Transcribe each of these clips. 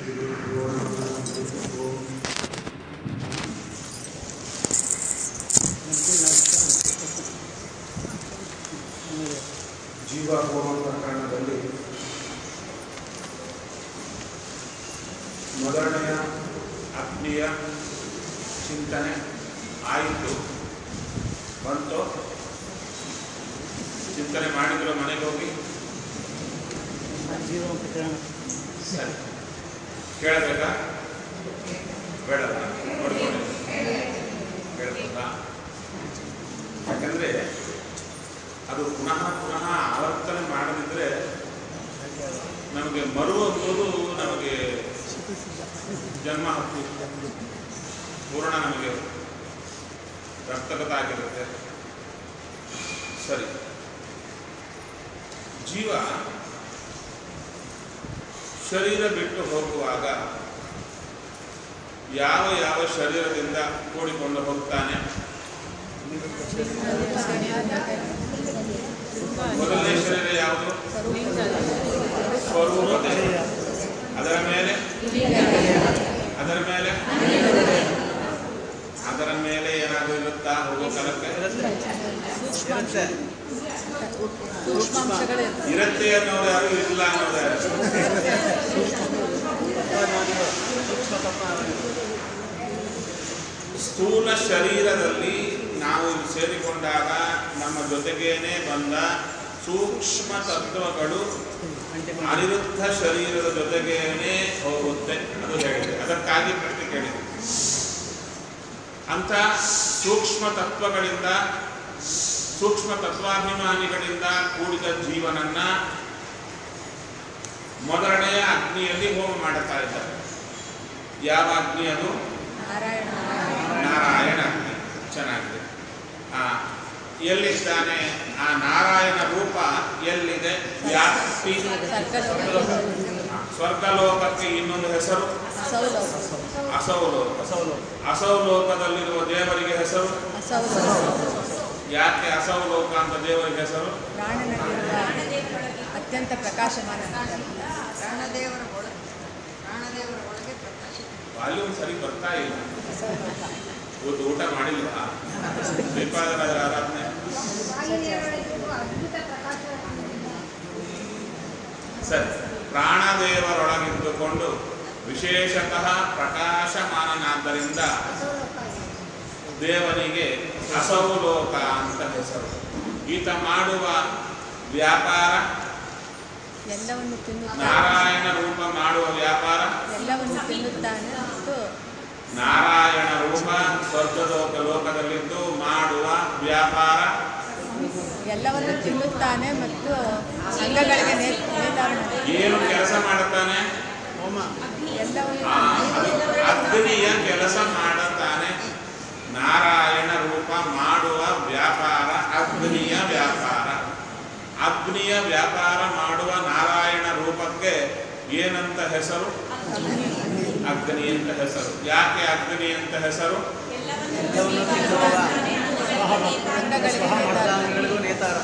ಜೀವ ಹೋಮ ಪ್ರಕರಣದಲ್ಲಿ ಮೊದಲನೆಯ ಅಗ್ನಿಯ ಚಿಂತನೆ ಆಯಿತು ಬಂತು ಚಿಂತನೆ ಮಾಡಿದ್ರು ಮನೆಗೆ ಹೋಗಿ ಜೀವ ಪ್ರಕರಣ ಸರಿ ಕೇಳಬೇಕಾ ಬೇಡಲ್ಲ ನೋಡ್ಕೊಳ್ಳಿ ಕೇಳ್ಬೋದಾ ಯಾಕಂದ್ರೆ ಅದು ಪುನಃ ಪುನಃ ಆವರ್ತನೆ ಮಾಡದಿದ್ರೆ ನಮಗೆ ಮರು ಅನ್ನೋದು ನಮಗೆ ಜನ್ಮ ಹಕ್ಕು ಪೂರ್ಣ ನಮಗೆ ರಕ್ತಗತ ಆಗಿರುತ್ತೆ ಸರಿ ಜೀವ ಶರೀರ ಬಿಟ್ಟು ಹೋಗುವಾಗ ಯಾವ ಯಾವ ಶರೀರದಿಂದ ಕೂಡಿಕೊಂಡು ಹೋಗ್ತಾನೆ ಮೊದಲನೇ ಶರೀರ ಯಾವುದು ಸ್ವರೂಪ ದೇಹ. ಅದರ ಮೇಲೆ ಅದರ ಮೇಲೆ ಅದರ ಮೇಲೆ ಏನಾದರೂ ಇರುತ್ತಾ ಹೋಗೋ ಕಾಲಕ್ಕೆ ಇರುತ್ತೆ ಇರುತ್ತೆ ಅನ್ನೋದು ಯಾರು ಇಲ್ಲ ಅನ್ನೋದು ಯಾರು ಸೂಕ್ಷ್ಮ ತತ್ವ ಸ್ಥೂಲ ಶರೀರದಲ್ಲಿ ನಾವು ಇಲ್ಲಿ ಸೇರಿಕೊಂಡಾಗ ನಮ್ಮ ಜೊತೆಗೇನೆ ಬಂದ ಸೂಕ್ಷ್ಮ ತತ್ವಗಳು ಅನಿರುದ್ಧ ಶರೀರದ ಜೊತೆಗೇನೆ ಹೋಗುತ್ತೆ ಅದು ಹೇಳಿದೆ ಅದಕ್ಕಾಗಿ ಪ್ರಶ್ನೆ ಕೇಳಿದೆ ಅಂತ ಸೂಕ್ಷ್ಮ ತತ್ವಗಳಿಂದ ಸೂಕ್ಷ್ಮ ತತ್ವಾಭಿಮಾನಿಗಳಿಂದ ಕೂಡಿದ ಜೀವನನ್ನ ಮೊದಲನೆಯ ಅಗ್ನಿಯಲ್ಲಿ ಹೋಮ ಮಾಡುತ್ತಾ ಇದ್ದಾರೆ ಯಾವ ಅಗ್ನಿ ಅದು ನಾರಾಯಣ ಅಗ್ನಿ ಚೆನ್ನಾಗಿದೆ ಆ ಎಲ್ಲಿದ್ದಾನೆ ಆ ನಾರಾಯಣ ರೂಪ ಎಲ್ಲಿದೆ ವ್ಯಾಪ್ತಿ ಆ, ಸ್ವರ್ಗಲೋಕಕ್ಕೆ ಇನ್ನೊಂದು ಹೆಸರು ಅಸೌಲೋಕ ಸೌಲು ಅಸೌಲೋಕದಲ್ಲಿರುವ ದೇವರಿಗೆ ಹೆಸರು ಯಾಕೆ ಅಸೌಲೋಕ ಅಂತ ದೇವರಿಗೆ ಹೆಸರು ಪ್ರಾಣನಲ್ಲಿರುವ ಅತ್ಯಂತ ಪ್ರಕಾಶಮಾನ ಪ್ರಾಣದೇವರ ಒಳಗೆ ಪ್ರಾಣದೇವರ ಒಳಗೆ ಪ್ರಕಾಶ ವಾಲ್ಯೂಮ್ ಸರಿ ಬರ್ತಾ ಇಲ್ಲ ಇವತ್ತು ಊಟ ಮಾಡಿಲ್ವಾ ಶ್ರೀಪಾದರಾಜರ ಆರಾಧನೆ ಸರಿ ಪ್ರಾಣದೇವರೊಳಗಿದ್ದುಕೊಂಡು ವಿಶೇಷತಃ ಪ್ರಕಾಶಮಾನನಾದ್ದರಿಂದ ದೇವನಿಗೆ ಅಸೌಲೋಕ ಅಂತ ಹೆಸರು ಈತ ಮಾಡುವ ವ್ಯಾಪಾರ ಎಲ್ಲವನ್ನು ತಿನ್ನುತ್ತಾನೆ ನಾರಾಯಣ ರೂಪ ಮಾಡುವ ವ್ಯಾಪಾರ ಎಲ್ಲವನ್ನು ತಿನ್ನುತ್ತಾನೆ ಮತ್ತು ನಾರಾಯಣ ರೂಪ ಸ್ವರ್ಗಲೋಕ ಲೋಕದಲ್ಲಿದ್ದು ಮಾಡುವ ವ್ಯಾಪಾರ ಎಲ್ಲವನ್ನು ತಿನ್ನುತ್ತಾನೆ ಮತ್ತು ಅಂಗಗಳಿಗೆ ನೇ- ನೇತಾರ ಏನು ಕೆಲಸ ಮಾಡುತ್ತಾನೆ ಹೋಮ ಎಲ್ಲವನ್ನು ಆ, ಅದು ಅಗ್ನಿಯ ಕೆಲಸ ಮಾಡುತ್ತಾನೆ ನಾರಾಯಣ ರೂಪ ಮಾಡುವ ವ್ಯಾಪಾರ ಅಗ್ನಿಯ ವ್ಯಾಪಾರ ಅಗ್ನಿಯ ವ್ಯಾಪಾರ ಮಾಡುವ ನಾರಾಯಣ ರೂಪಕ್ಕೆ ಏನಂತ ಹೆಸರು ಅಗ್ನಿ ಅಂತ ಹೆಸರು ಯಾಕೆ ಅಗ್ನಿ ಅಂತ ಹೆಸರು ಎಲ್ಲವನ್ನು ತಿನ್ನುವ ಅಂಗಗಳಿಗೆ ಸ್ವಹ ನೇತಾರ ಮತದಾನಗಳಿಗೂ ನೇತಾರ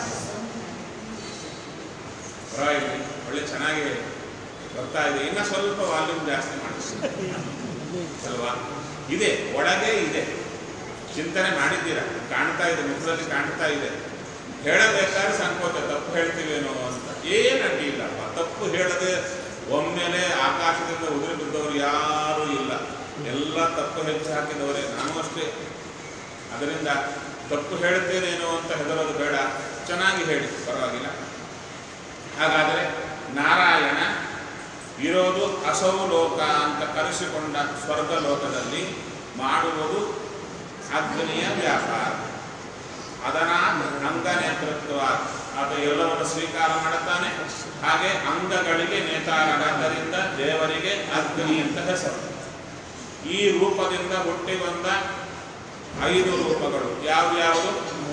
ಪರವಾಗಿಲ್ಲ ಒಳ್ಳೆ ಚೆನ್ನಾಗಿ ಬರ್ತಾ ಇದೆ ಇನ್ನು ಸ್ವಲ್ಪ ವಾಲ್ಯೂಮ್ ಜಾಸ್ತಿ ಮಾಡಿ ಅಲ್ವಾ ಇದೆ ಒಳಗೆ ಇದೆ ಚಿಂತನೆ ಮಾಡಿದ್ದೀರಾ ಕಾಣ್ತಾ ಇದೆ ಮುಖದಲ್ಲಿ ಕಾಣ್ತಾ ಇದೆ ಹೇಳಬೇಕಾದ್ರೆ ಸಂಕೋಚ ತಪ್ಪು ಹೇಳ್ತೀವೇನೋ ಅಂತ ಏನು ಅಡ್ಡಿ ಇಲ್ಲಪ್ಪ ತಪ್ಪು ಹೇಳದೆ ಒಮ್ಮೆಲೆ ಆಕಾಶದಿಂದ ಉದುರಿ ಬಿದ್ದವರು ಯಾರೂ ಇಲ್ಲ ಎಲ್ಲ ತಪ್ಪು ಹೆಚ್ಚು ಹಾಕಿದವರೇ ನಾನು ಅಷ್ಟೇ ಅದರಿಂದ ತಪ್ಪು ಹೇಳ್ತೇನೇನೋ ಅಂತ ಹೆದರೋದು ಬೇಡ ಚೆನ್ನಾಗಿ ಹೇಳಿ ಪರವಾಗಿಲ್ಲ ಹಾಗಾದರೆ ನಾರಾಯಣ ಇರೋದು ಅಸೌಲೋಕ ಅಂತ ಕರೆಸಿಕೊಂಡ ಸ್ವರ್ಗಲೋಕದಲ್ಲಿ ಮಾಡುವುದು ಅಗ್ನಿಯ ವ್ಯಾಪಾರ ಅದನಾದ ಅಂಗನೇತೃತ್ವ ಆತ ಎಲ್ಲವನ್ನು ಸ್ವೀಕಾರ ಮಾಡುತ್ತಾನೆ ಹಾಗೆ ಅಂಗಗಳಿಗೆ ನೇತಾರನಾದ್ದರಿಂದ ದೇವರಿಗೆ ಅಗ್ನಿ ಅಂತ ಹೆಸರು ಈ ರೂಪದಿಂದ ಹುಟ್ಟಿ ಬಂದ ಐದು ರೂಪಗಳು ಯಾವ್ಯಾವುದು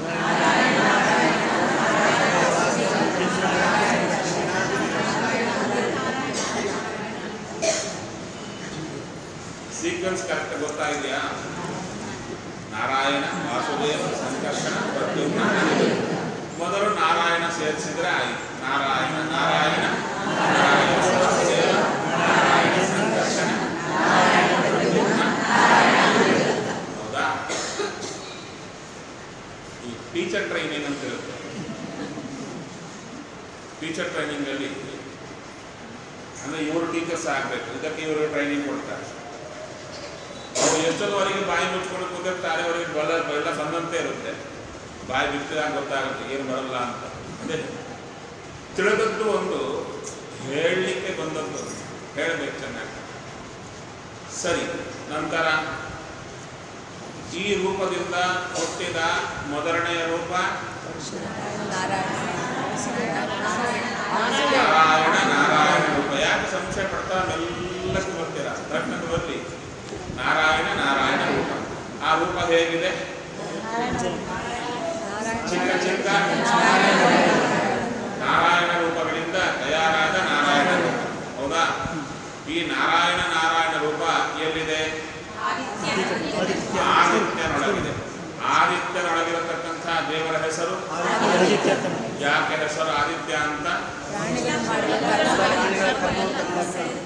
ಸೀಕ್ವೆನ್ಸ್ ಕರೆಕ್ಟ್ ಗೊತ್ತಾಗಿದೆಯಾ ನಾರಾಯಣ ವಾಸುದೇವ ಸಂಕರ್ಷಣ ಪ್ರದ್ಯುಮ್ನ ಅನಿರುದ್ಧ. ಮೊದಲು ನಾರಾಯಣ ಸೇರಿಸಿದ್ರೆ ಆಯಿತು ನಾರಾಯಣ ನಾರಾಯಣ ನಾರಾಯಣ ವಾಸುದೇವ ನಾರಾಯಣ ಸಂಕರ್ಷಣ ಟೀಚರ್ ಟ್ರೈನಿಂಗಲ್ಲಿ ಅಂದರೆ ಇವರು ಟೀಚರ್ಸ್ ಆಗಬೇಕು ಇದಕ್ಕೆ ಇವರು ಟ್ರೈನಿಂಗ್ ಕೊಡ್ತಾರೆ ಅವರು ಎಷ್ಟೊತ್ತವರೆಗೆ ಬಾಯಿ ಮುಚ್ಕೊಂಡು ಕೂತಿರ್ತಾರೆ ಅವರಿಗೆ ಬಲ ಎಲ್ಲ ಬಂದಂತೆ ಇರುತ್ತೆ ಬಾಯಿ ಬಿಟ್ಟಿದಾಗ ಗೊತ್ತಾಗುತ್ತೆ ಏನು ಬರಲ್ಲ ಅಂತ ಅದೇ ತಿಳಿದದ್ದು ಒಂದು ಹೇಳಲಿಕ್ಕೆ ಬಂದದ್ದು ಹೇಳಬೇಕು ಚೆನ್ನಾಗಿ ಸರಿ ನಂತರ ಈ ರೂಪದಿಂದ ಹುಟ್ಟಿದ ಮೊದಲನೆಯ ರೂಪ ನಾರಾಯಣ ನಾರಾಯಣ ನಾರಾಯಣ ರೂಪ ಯಾಕೆ ಸಂಶಯ ಪಡ್ತಾ ಮೆಲ್ಲಕ್ಕೆ ಬರ್ತೀರಾ ತಕ್ಷಣಕ್ಕೆ ಬರಲಿ ನಾರಾಯಣ ನಾರಾಯಣ ರೂಪ ಆ ರೂಪ ಹೇಗಿದೆ ಚಿಕ್ಕ ಚಿಕ್ಕ ನಾರಾಯಣ ರೂಪಗಳಿಂದ ತಯಾರಾದ ನಾರಾಯಣ ರೂಪ ಹೌದಾ ಈ ನಾರಾಯಣ ನಾರಾಯಣ ರೂಪ ಎಲ್ಲಿದೆ ಆದಿತ್ಯನೊಳಗಿದೆ ಆದಿತ್ಯನೊಳಗಿರತಕ್ಕಂಥ ದೇವರ ಹೆಸರು ಯಾಕೆ ಹೆಸರು ಆದಿತ್ಯ ಅಂತ ಪ್ರಾಣಿಗಳು ಮಾಡುವ ಕರ್ಮಗಳ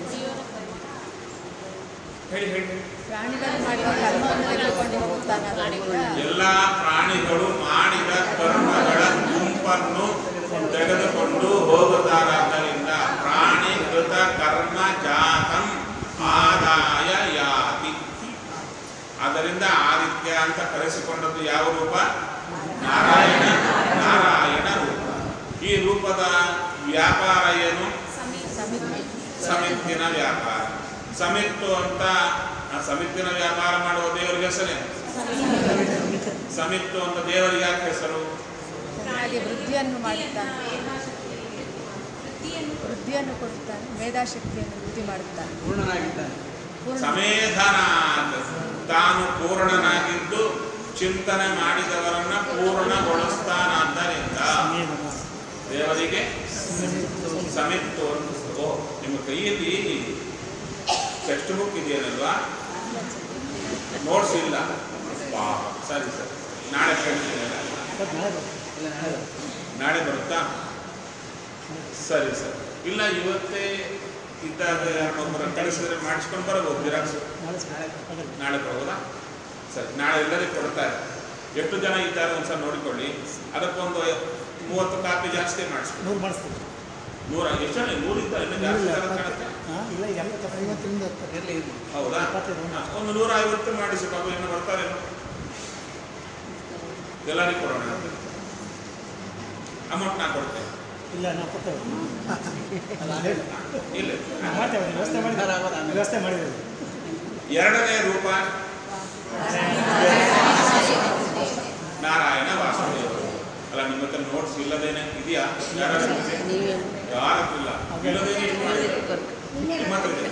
ಹೇಳಿ ಹೇಳಿ ಪ್ರಾಣಿಗಳು ಮಾಡುವ ಕರ್ಮವನ್ನು ತೆಗೆದುಕೊಂಡು ಹೋಗುತ್ತಾನೆ ಅದರಿಂದ ಎಲ್ಲ ಪ್ರಾಣಿಗಳು ಮಾಡಿದ ಕರ್ಮಗಳ ಗುಂಪನ್ನು ತೆಗೆದುಕೊಂಡು ಹೋಗುತ್ತಾರಾದ್ದರಿಂದ ಪ್ರಾಣಿಕೃತ ಕರ್ಮ ಜಾತಂ ಆದಾಯ ಯಾತಿ ಆದ್ದರಿಂದ ಆದಿತ್ಯ ಅಂತ ಕರೆಸಿಕೊಂಡದ್ದು ಯಾವ ರೂಪ ನಾರಾಯಣ ನಾರಾಯಣ ರೂಪ ಈ ರೂಪದ ವ್ಯಾಪಾರ ಏನು ಸಮಿತಿ ಸಮಿತ್ತಿನ ವ್ಯಾಪಾರ ಸಮಿತ್ತು ಅಂತ ಆ ಸಮಿತ್ತಿನ ವ್ಯಾಪಾರ ಮಾಡುವ ದೇವರಿಗೆ ಹೆಸರೇ ಸಮಿತ್ತು ಅಂತ ದೇವರಿಗೆ ಯಾಕೆ ಹೆಸರು ಚೆನ್ನಾಗಿ ವೃದ್ಧಿಯನ್ನು ಮಾಡುತ್ತಾನೆ ವೃದ್ಧಿಯನ್ನು ಕೊಡುತ್ತಾನೆ ಮೇಧಾಶಕ್ತಿಯನ್ನು ವೃದ್ಧಿ ಮಾಡುತ್ತಾನೆ ಪೂರ್ಣನಾಗಿದ್ದಾನೆ ಪೂರ್ಣ ಸಮೇಧನಾತ್ ತಾನು ಪೂರ್ಣನಾಗಿದ್ದು ಚಿಂತನೆ ಮಾಡಿದವರನ್ನ ಪೂರ್ಣಗೊಳಿಸ್ತಾನಾದ್ದರಿಂದ ದೇವರಿಗೆ ಸಮಿತ್ತು ಅಂತ ಓ ನಿಮ್ಮ ಕೈಯಲ್ಲಿ ಟೆಕ್ಸ್ಟ್ ಬುಕ್ ಇದೆಯಲ್ಲಲ್ವಾ ನೋಟ್ಸ್ ಇಲ್ಲ ವಾ ಸರಿ ಸರಿ ನಾಳೆ ಕೇಳ್ತೀನಿ ಇಲ್ಲ ನಾಳೆ ನಾಳೆ ಬರುತ್ತಾ ಸರಿ ಸರಿ ಇಲ್ಲ ಇವತ್ತೇ ಇದ್ದಾಗ ಯಾರನ್ನೊಬ್ಬರ ಕಳಿಸಿದ್ರೆ ಮಾಡಿಸ್ಕೊಂಡು ಬರಬಹುದು ಜಿರಾಕ್ಸ್ ನಾಳೆ ಬರ್ಬೋದಾ ಸರಿ ನಾಳೆ ಎಲ್ಲರಿಗೂ ಕೊಡ್ತಾರೆ ಎಷ್ಟು ಜನ ಇದ್ದಾರೆ ಒಂದ್ಸಲ ನೋಡಿಕೊಳ್ಳಿ ಅದಕ್ಕೊಂದು ಮೂವತ್ತು ಕಾಪಿ ಜಾಸ್ತಿ ಮಾಡಿಸ್ಕೊಂಡು ನೂರು ಮಾಡಿಸ್ತೀವಿ ನೂರ ಎಷ್ಟು ಜನ ನೂರಿದ್ದ ಇನ್ನೂ ಜಾಸ್ತಿ ಜನ ಕಾಣುತ್ತೆ ಹಾಂ ಇಲ್ಲ ಈಗ ಐವತ್ತರಿಂದ ಇರಲಿ ಇರಲಿ ಹೌದಾ ಇಪ್ಪತ್ತೈದು. ಹಾ, ಒಂದು ನೂರ ಐವತ್ತು ಮಾಡಿಸಿ ಪಾಪ ಇನ್ನು ಬರ್ತಾರೆ ಎಲ್ಲರಿಗೂ ಕೊಡೋಣ ಅಮೌಂಟ್ ನಾ ಕೊಡ್ತೇನೆ ಇಲ್ಲ ನಾವು ಕೊಡ್ತೇವೆ ಅಲ್ಲ ಹೇಳಿ ಇಲ್ಲ ನಾವು ಮಾಡ್ತೇವೆ ವ್ಯವಸ್ಥೆ ಮಾಡಿ ಆಗೋದು ಆಮೇಲೆ. ವ್ಯವಸ್ಥೆ ಮಾಡಿದ್ದೇವೆ ಎರಡನೇ ರೂಪ ನಾರಾಯಣ ವಾಸುದೇವರು ಅಲ್ಲ ನಿಮ್ಮ ಹತ್ರ ನೋಟ್ಸ್ ಇಲ್ಲದೇನೆ ಇದೆಯಾ ಯಾರ ಯಾರಕ್ಕಿಲ್ಲ ಇಲ್ಲದೇನೆ ಇಷ್ಟು ಮಾಡಿದ್ದೀರಾ? ನಿಮ್ಮ ಹತ್ರ ಇದೆ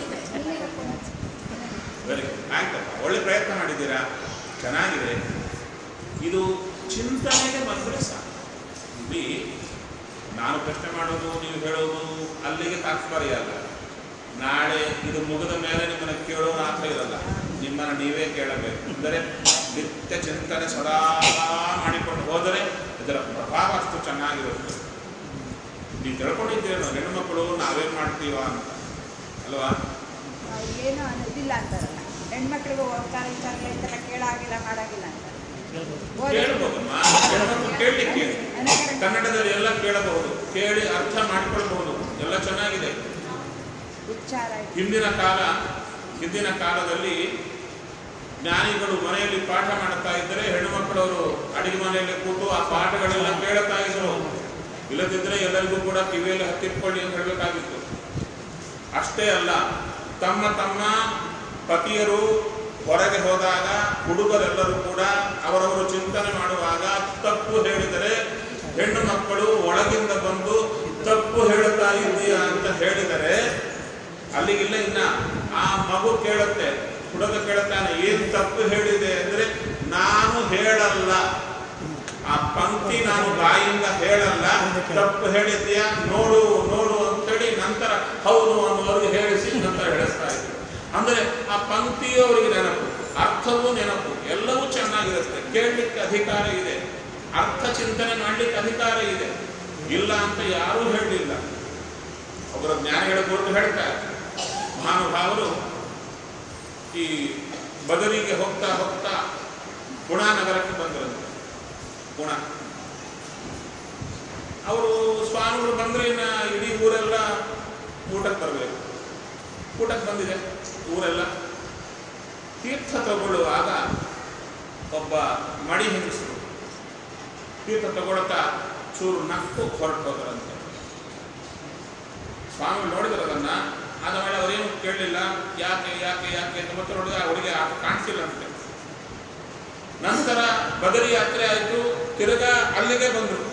ವೆರಿ ಗುಡ್ ಆಯ್ತಪ್ಪ ಒಳ್ಳೆ ಪ್ರಯತ್ನ ಮಾಡಿದ್ದೀರಾ ಚೆನ್ನಾಗಿದೆ ಇದು ಚಿಂತನೆಗೆ ಬಂದರೆ ಸಾಕು ಇಲ್ಲಿ ನಾನು ಪ್ರಶ್ನೆ ಮಾಡೋದು ನೀವು ಹೇಳೋದು ಅಲ್ಲಿಗೆ ತಾತ್ಪರ್ಯ ಅಲ್ಲ ನಾಳೆ ಇದು ಮುಗಿದ ಮೇಲೆ ನಿಮ್ಮನ್ನು ಕೇಳೋರು ಆತ ಇರಲ್ಲ ನಿಮ್ಮನ್ನು ನೀವೇ ಕೇಳಬೇಕು ಅಂದರೆ ನಿತ್ಯ ಚಿಂತನೆ ಸದಾ ಮಾಡಿಕೊಂಡು ಹೋದರೆ ಇದರ ಪ್ರಭಾವ ಅಷ್ಟು ಚೆನ್ನಾಗಿರುತ್ತೆ ನೀವು ತಿಳ್ಕೊಂಡಿದ್ದೀರೇನೋ ಹೆಣ್ಣು ಮಕ್ಕಳು ನಾವೇನು ಮಾಡ್ತೀವ ಅಂತ ಅಲ್ವಾ ಏನು ಅನ್ನೋದಿಲ್ಲ ಅಂತಾರಲ್ಲ ಹೆಣ್ಮಕ್ಳಿಗೆ ಹೋಗ್ತಾರೆ ವಿಚಾರ ಹೇಳ್ತಾರೆ ಕೇಳಾಗಿಲ್ಲ ಮಾಡಾಗಿಲ್ಲ ಅಂತಾರೆ ಓದಿ- ಕೇಳಬಹುದಮ್ಮ ಹೆಣ್ಮಕ್ಳು ಕೇಳಲಿಕ್ಕೆ ಕನ್ನಡದಲ್ಲಿ ಎಲ್ಲ ಕೇಳಬಹುದು ಕೇಳಿ ಅರ್ಥ ಮಾಡಿಕೊಳ್ಬಹುದು ಎಲ್ಲ ಚೆನ್ನಾಗಿದೆ ಉಚ್ಚಾರ ಹಿಂದಿನ ಕಾಲ ಹಿಂದಿನ ಕಾಲದಲ್ಲಿ ಜ್ಞಾನಿಗಳು ಮನೆಯಲ್ಲಿ ಪಾಠ ಮಾಡ್ತಾ ಇದ್ದರೆ ಹೆಣ್ಣುಮಕ್ಕಳವರು ಅಡಿಗೆ ಮನೆಯಲ್ಲಿ ಕೂತು ಆ ಪಾಠಗಳೆಲ್ಲ ಕೇಳುತ್ತಾ ಇದ್ರು ಇಲ್ಲದಿದ್ದರೆ ಎಲ್ಲರಿಗೂ ಕೂಡ ಕಿವಿಯಲ್ಲಿ ಹತ್ತಿಟ್ಕೊಳ್ಳಿ ಅಂತ ಹೇಳಬೇಕಾಗಿತ್ತು ಅಷ್ಟೇ ಅಲ್ಲ ತಮ್ಮ ತಮ್ಮ ಪತಿಯರು ಹೊರಗೆ ಹೋದಾಗ ಹುಡುಗರೆಲ್ಲರೂ ಕೂಡ ಅವರವರು ಚಿಂತನೆ ಮಾಡುವಾಗ ತಪ್ಪು ಹೇಳಿದರೆ ಹೆಣ್ಣು ಮಕ್ಕಳು ಒಳಗಿಂದ ಬಂದು ತಪ್ಪು ಹೇಳುತ್ತಾ ಇದೆಯಾ ಅಂತ ಹೇಳಿದರೆ ಅಲ್ಲಿಗಿಲ್ಲ ಇನ್ನ ಆ ಮಗು ಕೇಳುತ್ತೆ ಹುಡುಗ ಕೇಳುತ್ತಾನೆ ಏನ್ ತಪ್ಪು ಹೇಳಿದೆ ಅಂದ್ರೆ ನಾನು ಹೇಳಲ್ಲ ಆ ಪಂಕ್ತಿ ನಾನು ಬಾಯಿಂದ ಹೇಳಲ್ಲ ತಪ್ಪು ಹೇಳಿದ್ಯಾ ನೋಡು ನೋಡು ಅಂತೇಳಿ ನಂತರ ಹೌದು ಅನ್ನುವರೆಗೆ ಹೇಳಿಸಿ ನಂತರ ಹೇಳಿಸ್ತಾ ಇದ್ರು ಅಂದ್ರೆ ಆ ಪಂಕ್ತಿಯು ಅವರಿಗೆ ನೆನಪು ಅರ್ಥವೂ ನೆನಪು ಎಲ್ಲವೂ ಚೆನ್ನಾಗಿರುತ್ತೆ ಕೇಳಲಿಕ್ಕೆ ಅಧಿಕಾರ ಇದೆ ಅರ್ಥ ಚಿಂತನೆ ಮಾಡಲಿಕ್ಕೆ ಅಧಿಕಾರ ಇದೆ ಇಲ್ಲ ಅಂತ ಯಾರೂ ಹೇಳಲಿಲ್ಲ ಅವರ ಜ್ಞಾನಿಗಳ ಕುರಿತು ಹೇಳ್ತಾರೆ ಮಹಾನುಭಾವರು ಈ ಬದರಿಗೆ ಹೋಗ್ತಾ ಹೋಗ್ತಾ ಪುಣಾ ನಗರಕ್ಕೆ ಬಂದರಂತೆ ಪುಣ ಅವರು ಸ್ವಾಮಿಗಳು ಬಂದರೆ ಇನ್ನು ಇಡೀ ಊರೆಲ್ಲ ಊಟಕ್ಕೆ ಬರಬೇಕು ಊಟಕ್ಕೆ ಬಂದಿದೆ ಊರೆಲ್ಲ ತೀರ್ಥ ತಗೊಳ್ಳುವಾಗ ಒಬ್ಬ ಮಡಿ ಹೆಂಗಸರು ತೀರ್ಥ ತಗೊಳ್ತಾ ಚೂರು ನಕ್ಕು ಹೊರಟು ಹೋದರಂತೆ ಸ್ವಾಮಿ ನೋಡಿದ್ರು ಅದನ್ನ ಆದ ಮೇಲೆ ಅವರೇನು ಕೇಳಲಿಲ್ಲ ಯಾಕೆ ಯಾಕೆ ಯಾಕೆ ಅಂತ ಮತ್ತೆ ನೋಡಿದ್ರೆ ಆ ಹುಡುಗಿ ಆ ಕಾಣಿಸಿಲ್ಲ ಅಂತೆ ನಂತರ ಬದರಿ ಯಾತ್ರೆ ಆಯಿತು ತಿರ್ಗಾ ಅಲ್ಲಿಗೆ ಬಂದರು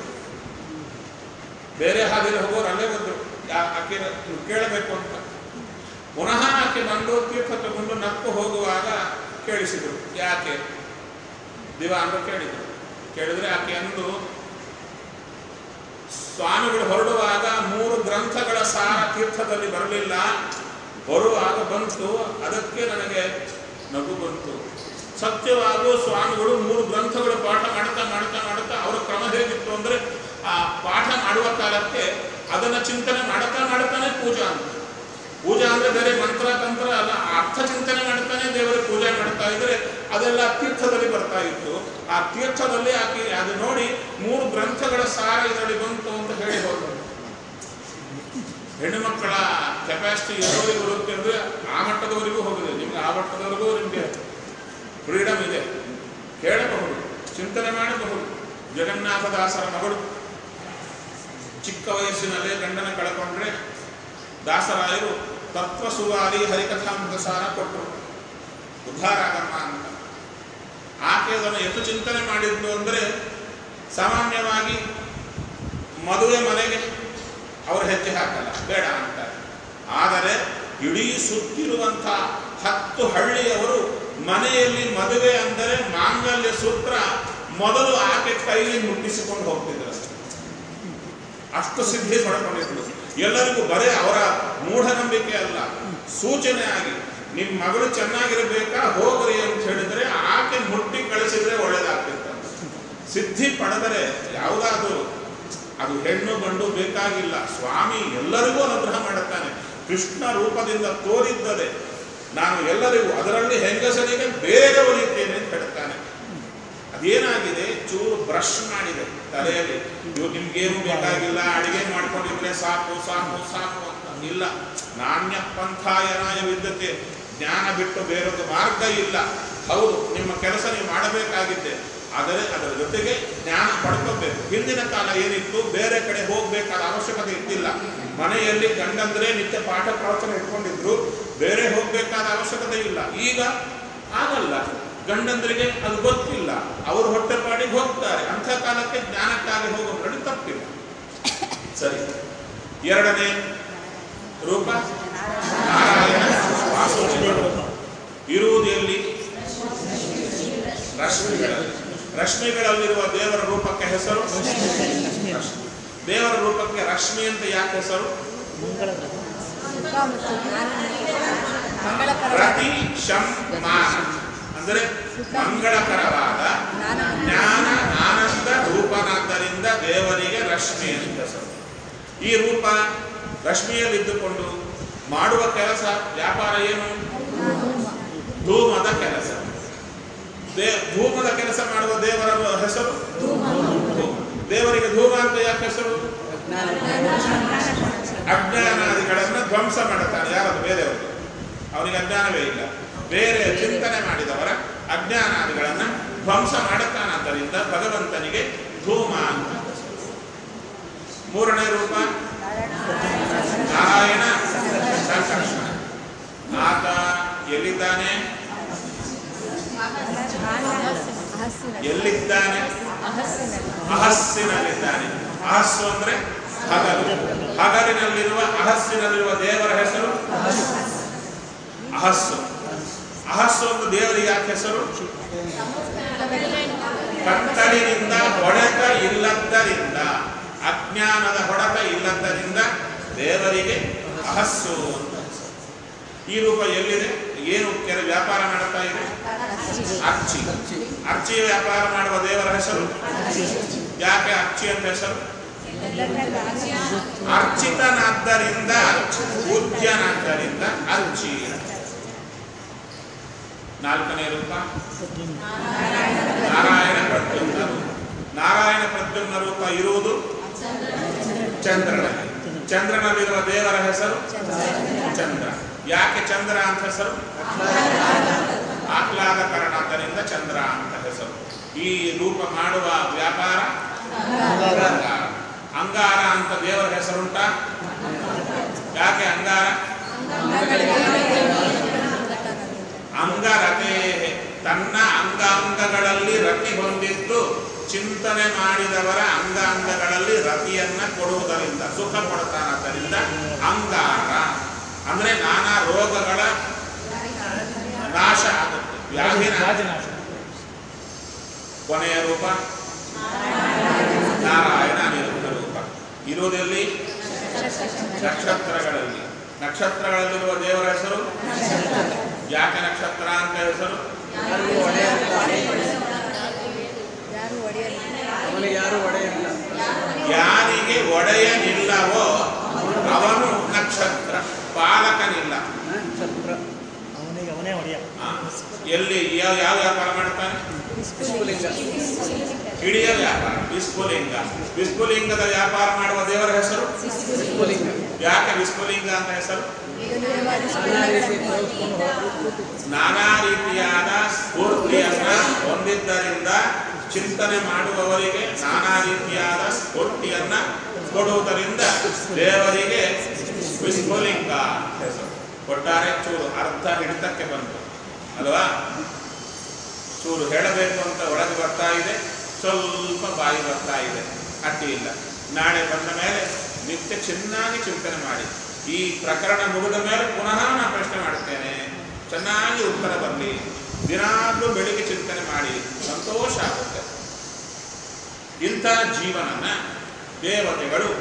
ಬೇರೆ ಹಾದಿಯಲ್ಲಿ ಹೋಗೋರು ಅಲ್ಲೇ ಬಂದರು ಯಾ- ಆಕೆ ಕೇಳಬೇಕು ಅಂತ ಪುನಃ ಆಕೆ ಬಂದು ತೀರ್ಥ ತಗೊಂಡು ನಕ್ಕು ಹೋಗುವಾಗ ಕೇಳಿಸಿದ್ರು ಯಾಕೆ ದಿವ ಅಂತ ಕೇಳಿದ್ರು ಕೇಳಿದ್ರೆ ಆಕೆ ಅಂದು ಸ್ವಾಮಿಗಳು ಹೊರಡುವಾಗ ಮೂರು ಗ್ರಂಥಗಳ ಸಾರ ತೀರ್ಥದಲ್ಲಿ ಬರಲಿಲ್ಲ ಬರುವಾಗ ಬಂತು ಅದಕ್ಕೆ ನನಗೆ ನಗು ಬಂತು ಸತ್ಯವಾಗೂ ಸ್ವಾಮಿಗಳು ಮೂರು ಗ್ರಂಥಗಳು ಪಾಠ ಮಾಡ್ತಾ ಮಾಡ್ತಾ ಮಾಡ್ತಾ ಅವರ ಕ್ರಮ ಹೇಗಿತ್ತು ಅಂದ್ರೆ ಆ ಪಾಠ ಮಾಡುವ ಕಾಲಕ್ಕೆ ಅದನ್ನ ಚಿಂತನೆ ಮಾಡ್ತಾ ಮಾಡ್ತಾನೆ ಪೂಜಾ ಅಂತ ಪೂಜಾ ಅಂದ್ರೆ ಬೇರೆ ಮಂತ್ರ ತಂತ್ರ ಅಲ್ಲ ಆ ಅರ್ಥ ಚಿಂತನೆ ಮಾಡ್ತಾನೆ ದೇವರ ಪೂಜೆ ಮಾಡ್ತಾ ಇದ್ರೆ ಅದೆಲ್ಲ ತೀರ್ಥದಲ್ಲಿ ಬರ್ತಾ ಇತ್ತು ಆ ತೀರ್ಥದಲ್ಲಿ ಆಕೆ ಅದು ನೋಡಿ ಮೂರು ಗ್ರಂಥಗಳ ಸಾರ ಇದರಲ್ಲಿ ಬಂತು ಅಂತ ಹೇಳಿ ಹೋದ್ರು ಹೆಣ್ಣು ಮಕ್ಕಳ ಕೆಪಾಸಿಟಿ ಎಲ್ಲಿವರೆಗೂ ಬರುತ್ತೆ ಅಂದ್ರೆ ಆ ಮಟ್ಟದವರೆಗೂ ಹೋಗಿದೆ ನಿಮ್ಗೆ ಆ ಮಟ್ಟದವರೆಗೂ ನಿಮಗೆ ಫ್ರೀಡಮ್ ಇದೆ ಕೇಳಬಹುದು ಚಿಂತನೆ ಮಾಡಬಹುದು ಜಗನ್ನಾಥದಾಸರ ಮಗಳು ಚಿಕ್ಕ ವಯಸ್ಸಿನಲ್ಲೇ ಗಂಡನ ಕಳ್ಕೊಂಡ್ರೆ ದಾಸರಾಯರು ತತ್ವ ಸುವಾರಿ ಹರಿಕಥಾಮೃತ ಸಾರ ಕೊಟ್ಟರು ಉದ್ಧಾರಾಗಮ್ಮ ಅಂತ ಆಕೆ ಅದನ್ನು ಎಷ್ಟು ಚಿಂತನೆ ಮಾಡಿದ್ಲು ಅಂದರೆ ಸಾಮಾನ್ಯವಾಗಿ ಮದುವೆ ಮನೆಗೆ ಅವರು ಹೆಜ್ಜೆ ಹಾಕಲ್ಲ ಬೇಡ ಅಂತ ಆದರೆ ಇಡೀ ಸುತ್ತಿರುವಂಥ ಹತ್ತು ಹಳ್ಳಿಯವರು ಮನೆಯಲ್ಲಿ ಮದುವೆ ಅಂದರೆ ಮಾಂಗಲ್ಯ ಸೂತ್ರ ಮೊದಲು ಆಕೆ ಕೈಲಿ ಮುಟ್ಟಿಸಿಕೊಂಡು ಹೋಗ್ತಿದ್ರು ಅಷ್ಟು ಸಿದ್ಧಿ ಪಡ್ಕೊಂಡಿದ್ರು ಎಲ್ಲರಿಗೂ ಬರೇ ಅವರ ಮೂಢನಂಬಿಕೆ ಅಲ್ಲ ಸೂಚನೆ ಆಗಿ ನಿಮ್ಮ ಮಗಳು ಚೆನ್ನಾಗಿರ್ಬೇಕಾ ಹೋಗ್ರಿ ಅಂತ ಹೇಳಿದ್ರೆ ಆಕೆ ಮುಟ್ಟಿ ಕಳಿಸಿದ್ರೆ ಒಳ್ಳೇದಾಗ್ತಿತ್ತು ಸಿದ್ಧಿ ಪಡೆದರೆ ಯಾವುದಾದರೂ ಅದು ಹೆಣ್ಣು ಗಂಡು ಬೇಕಾಗಿಲ್ಲ ಸ್ವಾಮಿ ಎಲ್ಲರಿಗೂ ಅನುಗ್ರಹ ಮಾಡುತ್ತಾನೆ ಕೃಷ್ಣ ರೂಪದಿಂದ ತೋರಿದ್ದದೆ ನಾನು ಎಲ್ಲರಿಗೂ ಅದರಲ್ಲಿ ಹೆಂಗಸರಿಗೆ ಬೇರೆ ಒಲಿಯುತ್ತೇನೆ ಅಂತ ಹೇಳ್ತಾನೆ ಅದೇನಾಗಿದೆ ಚೂರು ಬ್ರಷ್ ಮಾಡಿದೆ ತಲೆಯಲ್ಲಿ ಇವು ನಿಮ್ಗೇನು ಬೇಕಾಗಿಲ್ಲ ಅಡಿಗೆ ಮಾಡ್ಕೊಂಡಿದ್ರೆ ಸಾಕು ಸಾಕು ಸಾಕು ಅಂತ ಇಲ್ಲ ನಾಣ್ಯ ಪಂಥಾಯನಾಯ ವಿದ್ಯತೆ ಜ್ಞಾನ ಬಿಟ್ಟು ಬೇರೊಂದು ಮಾರ್ಗ ಇಲ್ಲ ಹೌದು ನಿಮ್ಮ ಕೆಲಸ ನೀವು ಮಾಡಬೇಕಾಗಿದ್ದೆ ಆದರೆ ಅದರ ಜೊತೆಗೆ ಜ್ಞಾನ ಪಡ್ಕೋಬೇಕು ಹಿಂದಿನ ಕಾಲ ಏನಿತ್ತು ಬೇರೆ ಕಡೆ ಹೋಗಬೇಕಾದ ಅವಶ್ಯಕತೆ ಇದ್ದಿಲ್ಲ ಮನೆಯಲ್ಲಿ ಗಂಡಂದ್ರೆ ನಿತ್ಯ ಪಾಠ ಪ್ರವಚನ ಇಟ್ಕೊಂಡಿದ್ರು ಬೇರೆ ಹೋಗಬೇಕಾದ ಅವಶ್ಯಕತೆ ಇಲ್ಲ ಈಗ ಆಗಲ್ಲ ಗಂಡಂದ್ರಿಗೆ ಅದು ಗೊತ್ತಿಲ್ಲ ಅವರು ಹೊಟ್ಟೆಪಾಡಿಗೆ ಹೋಗ್ತಾರೆ ಅಂಥ ಕಾಲಕ್ಕೆ ಜ್ಞಾನಕ್ಕಾಗಿ ಹೋಗೋದ್ರಲ್ಲಿ ತಪ್ಪಿಲ್ಲ ಸರಿ ಎರಡನೇ ರೂಪ ನಾರಾಯಣ ವಾಸುದೇವ. ಇರುವುದು ಎಲ್ಲಿ ರಶ್ಮಿಗಳಲ್ಲಿ ರಶ್ಮಿಗಳಲ್ಲಿರುವ ದೇವರ ರೂಪಕ್ಕೆ ಹೆಸರು ರಶ್ಮಿ. ದೇವರ ರೂಪಕ್ಕೆ ರಶ್ಮಿ ಅಂತ ಯಾಕೆ ಹೆಸರು ಮಂಗಳಕರ ಪ್ರತಿ ಶಂ ಮಾನ ಅಂದರೆ ಮಂಗಳಕರವಾದ ಜ್ಞಾನ ಆನಂದ ರೂಪನಾದ್ದರಿಂದ ದೇವರಿಗೆ ರಶ್ಮಿ ಅಂತ ಹೆಸರು ಈ ರೂಪ ರಶ್ಮಿಯಲ್ಲಿದ್ದುಕೊಂಡು ಮಾಡುವ ಕೆಲಸ ವ್ಯಾಪಾರ ಏನು ಧೂಮದ ಕೆಲಸ ದೇ ಧೂಮದ ಕೆಲಸ ಮಾಡುವ ದೇವರ ಹೆಸರು ಧೂಮ. ದೇವರಿಗೆ ಧೂಮ ಅಂತ ಯಾಕೆ ಹೆಸರು ಅಜ್ಞಾನಾದಿಗಳನ್ನು ಧ್ವಂಸ ಮಾಡುತ್ತಾನೆ ಯಾರದು ಬೇರೆಯವರು ಅವನಿಗೆ ಅಜ್ಞಾನವೇ ಇಲ್ಲ ಬೇರೆ ಚಿಂತನೆ ಮಾಡಿದವರ ಅಜ್ಞಾನಾದಿಗಳನ್ನು ಧ್ವಂಸ ಮಾಡುತ್ತಾನಾದ್ದರಿಂದ ಭಗವಂತನಿಗೆ ಧೂಮ ಅಂತ ಮೂರನೇ ರೂಪ ನಾರಾಯಣ ಸಂಕರ್ಷಣ ಆತ ಎಲ್ಲಿದ್ದಾನೆ ಎಲ್ಲಿದ್ದಾನೆ ಅಹಸ್ಸಿನಲ್ಲಿದ್ದಾನೆ ಅಹಸ್ಸು ಅಂದ್ರೆ ಹಗಲು ಹಗಲಿನಲ್ಲಿರುವ ಅಹಸ್ಸಿನಲ್ಲಿರುವ ದೇವರ ಹೆಸರು ಅಹಸ್ಸು ಅಹಸ್ಸು ಒಂದು ದೇವರಿಗೆ ಯಾಕೆ ಹೆಸರು ಕತ್ತಲಿನಿಂದ ಹೊಡೆತ ಇಲ್ಲದ್ದರಿಂದ ಅಜ್ಞಾನದ ಹೊಡೆತ ಇಲ್ಲದ್ದರಿಂದ ದೇವರಿಗೆ ಅಹಸ್ಸು ಅಂತ ಹೆಸರು. ಈ ರೂಪ ಎಲ್ಲಿದೆ ಏನು ಕೆಲ ವ್ಯಾಪಾರ ಮಾಡುತ್ತಾ ಇದೆ ಅರ್ಚಿ ಅರ್ಚಿ ವ್ಯಾಪಾರ ಮಾಡುವ ದೇವರ ಹೆಸರು ಯಾಕೆ ಅರ್ಚಿ ಅಂತ ಹೆಸರು ಅರ್ಚಿತನಾದ್ದರಿಂದ ಅರ್ಚಿ ಪೂಜ್ಯನಾದ್ದರಿಂದ ಅರ್ಚಿ ನಾಲ್ಕನೇ ರೂಪ ನಾರಾಯಣ ಪ್ರದ್ಯುಮ್ನ ರೂಪ ನಾರಾಯಣ ಪ್ರದ್ಯುಮ್ನ ರೂಪ ಇರುವುದು ಚಂದ್ರನಲ್ಲಿ ಚಂದ್ರನಲ್ಲಿರುವ ದೇವರ ಹೆಸರು ಚಂದ್ರ ಯಾಕೆ ಚಂದ್ರ ಅಂತ ಹೆಸರು ಆಹ್ಲಾದಕರಣಾದ್ದರಿಂದ ಚಂದ್ರ ಅಂತ ಹೆಸರು ಈ ರೂಪ ಮಾಡುವ ವ್ಯಾಪಾರ ಅಂಗಾರ ಅಂಗಾರ ಅಂತ ದೇವರ ಹೆಸರುಂಟ ಯಾಕೆ ಅಂಗಾರ ಅಂಗರತೆ ತನ್ನ ಅಂಗಾಂಗಗಳಲ್ಲಿ ರತಿ ಹೊಂದಿದ್ದು ಚಿಂತನೆ ಮಾಡಿದವರ ಅಂಗಾಂಗಗಳಲ್ಲಿ ರತಿಯನ್ನ ಕೊಡುವುದರಿಂದ ಸುಖ ಕೊಡ್ತಾನದ್ದರಿಂದ ಅಂಗಾರ ಅಂದ್ರೆ ನಾನಾ ರೋಗಗಳ ನಾಶ ಆಗುತ್ತೆ ವ್ಯಾಧಿ ನಾಶ. ರಾಜನಾಶ ಕೊನೆಯ ರೂಪ ನಾರಾಯಣ ಅನಿರುದ್ಧ ರೂಪ ಇರುವುದೆಲ್ಲಿ ನಕ್ಷತ್ರಗಳಲ್ಲಿ ನಕ್ಷತ್ರಗಳಲ್ಲಿರುವ ದೇವರ ಹೆಸರು ಯಾಕೆ ನಕ್ಷತ್ರ ಅಂತ ಹೆಸರು ಯಾರು ಒಡೆಯಲ್ಲ ಅವನಿಗೆ ಯಾರು ಒಡೆಯಿಲ್ಲ ಯಾರಿಗೆ ಒಡೆಯನಿಲ್ಲವೋ ಅವನು ನಕ್ಷತ್ರ ಪಾಲಕನಿಲ್ಲ ನಕ್ಷತ್ರ ಅವನಿಗೆ ಅವನೇ ಹೊಡೆಯ ಆ, ಎಲ್ಲಿ ಯಾವ ಯಾವ ವ್ಯಾಪಾರ ಮಾಡ್ತಾನೆ ವಿಶ್ವಲಿಂಗ ಹಿಡಿಯ ವ್ಯಾಪಾರ ವಿಸ್ಫುಲಿಂಗ ವಿಸ್ಫುಲಿಂಗದ ವ್ಯಾಪಾರ ಮಾಡುವ ದೇವರ ಹೆಸರು ವಿಶ್ವಲಿಂಗ ಯಾಕೆ ವಿಸ್ಫುಲಿಂಗ ಅಂತ ಹೆಸರು ನಾನಾ ರೀತಿ ತೋರಿಸ್ಕೊಂಡು ಹೋದ್ರು ನಾನಾ ರೀತಿಯಾದ ಸ್ಫೂರ್ತಿಯನ್ನ ಹೊಂದಿದ್ದರಿಂದ ಚಿಂತನೆ ಮಾಡುವವರಿಗೆ ನಾನಾ ರೀತಿಯಾದ ಸ್ಫೂರ್ತಿಯನ್ನ ಕೊಡುವುದರಿಂದ ದೇವರಿಗೆ ವಿಸ್ಫುಲಿಂಗ ಹೆಸರು ಒಟ್ಟಾರೆ ಚೂರು ಅರ್ಧ ಹಿಡಿತಕ್ಕೆ ಬಂತು ಅಲ್ವಾ ಚೂರು ಹೇಳಬೇಕು ಅಂತ ಒಳಗೆ ಬರ್ತಾ ಇದೆ ಸ್ವಲ್ಪ ಬಾಯಿ ಬರ್ತಾ ಇದೆ ಅಡ್ಡಿ ಇಲ್ಲ ನಾಳೆ ಬಂದ ಮೇಲೆ ನಿತ್ಯ ಚೆನ್ನಾಗಿ ಚಿಂತನೆ ಮಾಡಿ ಈ ಪ್ರಕರಣ ಮುಗಿದ ಮೇಲೆ ಪುನಃ ನಾನು ಪ್ರಶ್ನೆ ಮಾಡ್ತೇನೆ ಚೆನ್ನಾಗಿ ಉತ್ತರ ಬರಲಿ ದಿನಾಗ್ಲೂ ಬೆಳಿಗ್ಗೆ ಚಿಂತನೆ ಮಾಡಿ ಸಂತೋಷ ಆಗುತ್ತೆ ಇಂಥ ಜೀವನನ ದೇವತೆಗಳು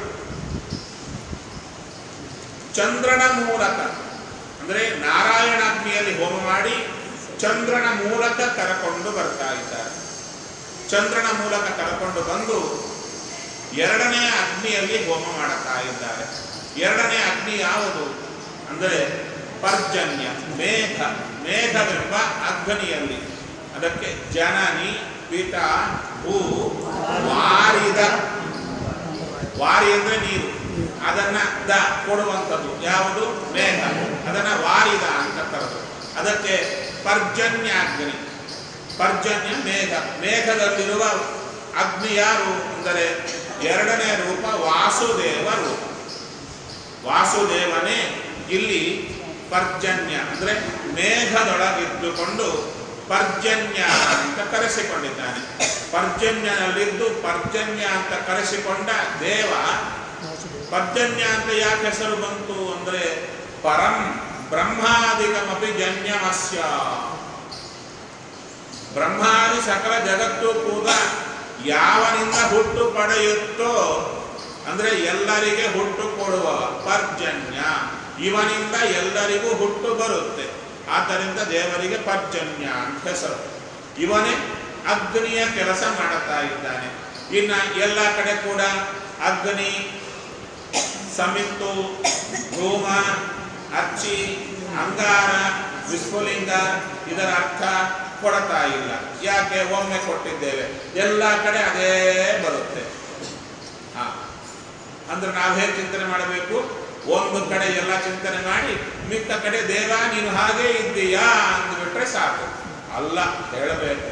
ಚಂದ್ರನ ಮೂಲಕ ಅಂದರೆ ನಾರಾಯಣಾಗ್ನಿಯಲ್ಲಿ ಹೋಮ ಮಾಡಿ ಚಂದ್ರನ ಮೂಲಕ ಕರಕೊಂಡು ಬರ್ತಾ ಇದ್ದಾರೆ ಚಂದ್ರನ ಮೂಲಕ ಕರಕೊಂಡು ಬಂದು ಎರಡನೇ ಅಗ್ನಿಯಲ್ಲಿ ಹೋಮ ಮಾಡುತ್ತಾ ಇದ್ದಾರೆ ಎರಡನೇ ಅಗ್ನಿ ಯಾವುದು ಅಂದರೆ ಪರ್ಜನ್ಯ ಮೇಘ ಮೇಘವೆಂಬ ಅಗ್ನಿಯಲ್ಲಿ ಅದಕ್ಕೆ ಜನನಿ ಪಿತ ಭೂ ವಾರಿದ ವಾರಿ ಅಂದ್ರೆ ನೀರು ಅದನ್ನ ದ ಕೊಡುವಂಥದ್ದು ಯಾವುದು ಮೇಘ ಅದನ್ನ ವಾರಿದ ಅಂತ ಕರೆದು ಅದಕ್ಕೆ ಪರ್ಜನ್ಯಾಗ್ನಿ ಪರ್ಜನ್ಯ ಮೇಘ ಮೇಘದಲ್ಲಿರುವ ಅಗ್ನಿ ಯಾರು ಅಂದರೆ ಎರಡನೇ ರೂಪ ವಾಸುದೇವ ರೂಪ ವಾಸುದೇವನೇ ಇಲ್ಲಿ ಪರ್ಜನ್ಯ ಅಂದ್ರೆ ಮೇಘದೊಳಗಿದ್ದುಕೊಂಡು ಪರ್ಜನ್ಯ ಅಂತ ಕರೆಸಿಕೊಂಡಿದ್ದಾನೆ ಪರ್ಜನ್ಯನಲ್ಲಿದ್ದು ಪರ್ಜನ್ಯ ಅಂತ ಕರೆಸಿಕೊಂಡ ದೇವ ಪರ್ಜನ್ಯ ಅಂತ ಯಾಕೆ ಹೆಸರು ಬಂತು ಅಂದ್ರೆ ಪರಂ ಬ್ರಹ್ಮಾದಿಕಮಪಿ ಜನ್ಯಮಸ್ಯ ಬ್ರಹ್ಮಾದಿ ಸಕಲ ಜಗತ್ತು ಕೂಡ ಯಾವನಿಂದ ಹುಟ್ಟು ಪಡೆಯುತ್ತೋ ಅಂದ್ರೆ ಎಲ್ಲರಿಗೆ ಹುಟ್ಟು ಕೊಡುವ ಪರ್ಜನ್ಯ ಇವನಿಂದ ಎಲ್ಲರಿಗೂ ಹುಟ್ಟು ಬರುತ್ತೆ ಆದ್ದರಿಂದ ದೇವರಿಗೆ ಪರ್ಜನ್ಯ ಅಂತ ಹೆಸರು ಇವನೇ ಅಗ್ನಿಯ ಕೆಲಸ ಮಾಡುತ್ತಾ ಇದ್ದಾನೆ ಇನ್ನ ಎಲ್ಲ ಕಡೆ ಕೂಡ ಅಗ್ನಿ ಸಮಿತ್ತು ಧೂಮ ಅಚ್ಚಿ ಅಂಗಾರ ವಿಸ್ಫುಲಿಂಗ ಇದರ ಅರ್ಥ ಕೊಡ್ತಾ ಇಲ್ಲ ಯಾಕೆ ಒಮ್ಮೆ ಕೊಟ್ಟಿದ್ದೇವೆ ಎಲ್ಲ ಕಡೆ ಅದೇ ಬರುತ್ತೆ ಹಾ ಅಂದ್ರೆ ನಾವು ಹೇಗೆ ಚಿಂತನೆ ಮಾಡಬೇಕು ಒಂದು ಕಡೆ ಎಲ್ಲ ಚಿಂತನೆ ಮಾಡಿ ಮಿಕ್ಕ ಕಡೆ ದೇವ ನೀನು ಹಾಗೆ ಇದ್ದೀಯಾ ಅಂದ್ಬಿಟ್ರೆ ಸಾಕು ಅಲ್ಲ ಹೇಳಬೇಕು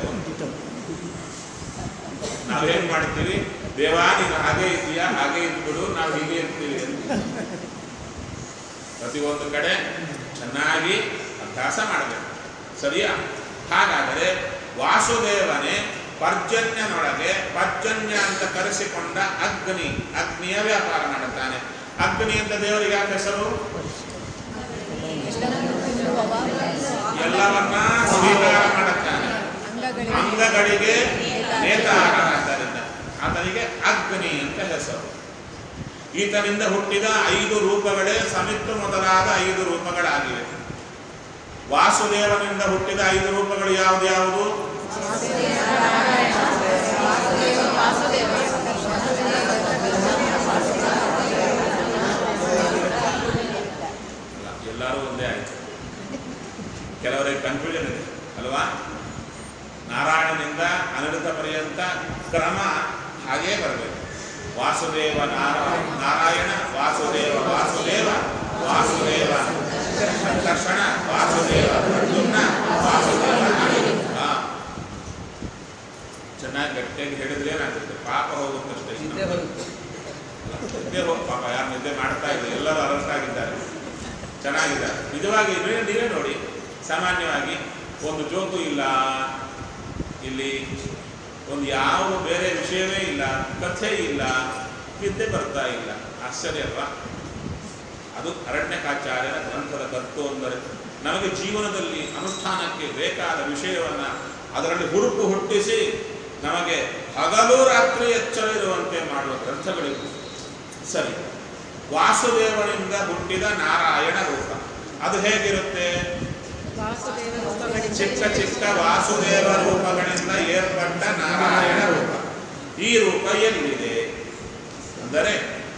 ನಾವೇನ್ ಮಾಡ್ತೀವಿ ದೇವ ನೀನು ಹಾಗೆ ಇದೀಯಾ ಹಾಗೆ ಇದ್ಬಿಡು ನಾವು ಹೀಗೆ ಇರ್ತೀವಿ ಅಂತ ಪ್ರತಿಯೊಂದು ಕಡೆ ಚೆನ್ನಾಗಿ ಅಭ್ಯಾಸ ಮಾಡಬೇಕು ಸರಿಯಾ ಹಾಗಾದರೆ ವಾಸುದೇವನೇ ಪರ್ಜನ್ಯನೊಳಗೆ ಪರ್ಜನ್ಯ ಅಂತ ಕರೆಸಿಕೊಂಡ ಅಗ್ನಿ ಅಗ್ನಿಯ ವ್ಯಾಪಾರ ಮಾಡುತ್ತಾನೆ ಅಗ್ನಿ ಅಂತ ದೇವರಿಗೆ ಯಾಕೆ ಹೆಸರು ಎಲ್ಲವನ್ನ ಸ್ವೀಕಾರ ಮಾಡುತ್ತಾನೆ ಅಂಗಗಳಿಗೆ ಅಂಗಗಳಿಗೆ ನೇತಾರನಾದ್ದರಿಂದ ಆತನಿಗೆ ಅಗ್ನಿ ಅಂತ ಹೆಸರು ಈತನಿಂದ ಹುಟ್ಟಿದ ಐದು ರೂಪಗಳೇ ಸಮಿತ್ತು ಮೊದಲಾದ ಐದು ರೂಪಗಳಾಗಿವೆ ವಾಸುದೇವನಿಂದ ಹುಟ್ಟಿದ ಐದು ರೂಪಗಳು ಯಾವುದು ಯಾವುದು ಅಲ್ಲ, ಎಲ್ಲರೂ ಒಂದೇ ಆಯ್ತು ಕೆಲವರಿಗೆ ಕನ್ಫ್ಯೂಷನ್ ಇದೆ ಅಲ್ವಾ ನಾರಾಯಣನಿಂದ ಅನಿರುದ್ಧ ಪರ್ಯಂತ ಕ್ರಮ ಹಾಗೇ ಬರಬೇಕು ವಾಸುದೇವ ನಾರಾಯಣ ನಾರಾಯಣ ವಾಸುದೇವ ವಾಸುದೇವ ವಾಸುದೇವ ಸಂಕರ್ಷಣ ವಾಸುದೇವ ಪ್ರದ್ಯುಮ್ನ ವಾಸುದೇವ ಹಾ. ಚೆನ್ನಾಗಿ ಗಟ್ಟಿಯಾಗಿ ಹೇಳಿದ್ರೆ ಏನಾಗುತ್ತೆ ಪಾಪ ಹೋಗುತ್ತಷ್ಟೇ ನಿದ್ದೆ ಬರುತ್ತೆ ನಿದ್ದೆ ಹೋಗಿ ಪಾಪ ಯಾರು ನಿದ್ದೆ ಮಾಡ್ತಾ ಇದ್ದಾರೆ ಎಲ್ಲರೂ ಅಲರ್ಟ್ ಆಗಿದ್ದಾರೆ ಚೆನ್ನಾಗಿದ್ದಾರೆ ನಿಜವಾಗಿ ನೀವೇ ನೀವೇ ನೋಡಿ ಸಾಮಾನ್ಯವಾಗಿ ಒಂದು ಜೋಕು ಇಲ್ಲ ಇಲ್ಲಿ ಒಂದು ಯಾವ ಬೇರೆ ವಿಷಯವೇ ಇಲ್ಲ ಕಥೆ ಇಲ್ಲ ನಿದ್ದೆ ಬರ್ತಾ ಇಲ್ಲ ಆಶ್ಚರ್ಯ ಅಲ್ವಾ ಅದು ಅರಣ್ಯಕಾಚಾರ್ಯರ ಗ್ರಂಥದ ಕರ್ತು ಅಂದರೆ ನಮಗೆ ಜೀವನದಲ್ಲಿ ಅನುಷ್ಠಾನಕ್ಕೆ ಬೇಕಾದ ವಿಷಯವನ್ನ ಅದರಲ್ಲಿ ಹುರುಪು ಹುಟ್ಟಿಸಿ ನಮಗೆ ಹಗಲು ರಾತ್ರಿ ಎಚ್ಚರ ಇರುವಂತೆ ಮಾಡುವ ಗ್ರಂಥಗಳಿವು ಸರಿ ವಾಸುದೇವನಿಂದ ಹುಟ್ಟಿದ ನಾರಾಯಣ ರೂಪ ಅದು ಹೇಗಿರುತ್ತೆ ವಾಸುದೇವ ರೂಪಗಳಿಂದ ಚಿಕ್ಕ ಚಿಕ್ಕ ವಾಸುದೇವ ರೂಪಗಳಿಂದ ಏರ್ಪಟ್ಟ ನಾರಾಯಣ ರೂಪ ಈ ರೂಪ ಎಲ್ಲಿದೆ ಅಂದರೆ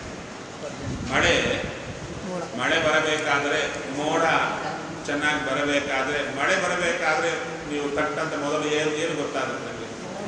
ಮಳೆ ಮಳೆ ಬರಬೇಕಾದ್ರೆ ಮೋಡ ಚೆನ್ನಾಗಿ ಬರಬೇಕಾದ್ರೆ ಮಳೆ ಬರಬೇಕಾದ್ರೆ ನೀವು ತಟ್ಟಂತ ಮೊದಲು ಏನು ಏನು ಗೊತ್ತಾಗುತ್ತೆ ನನಗೆ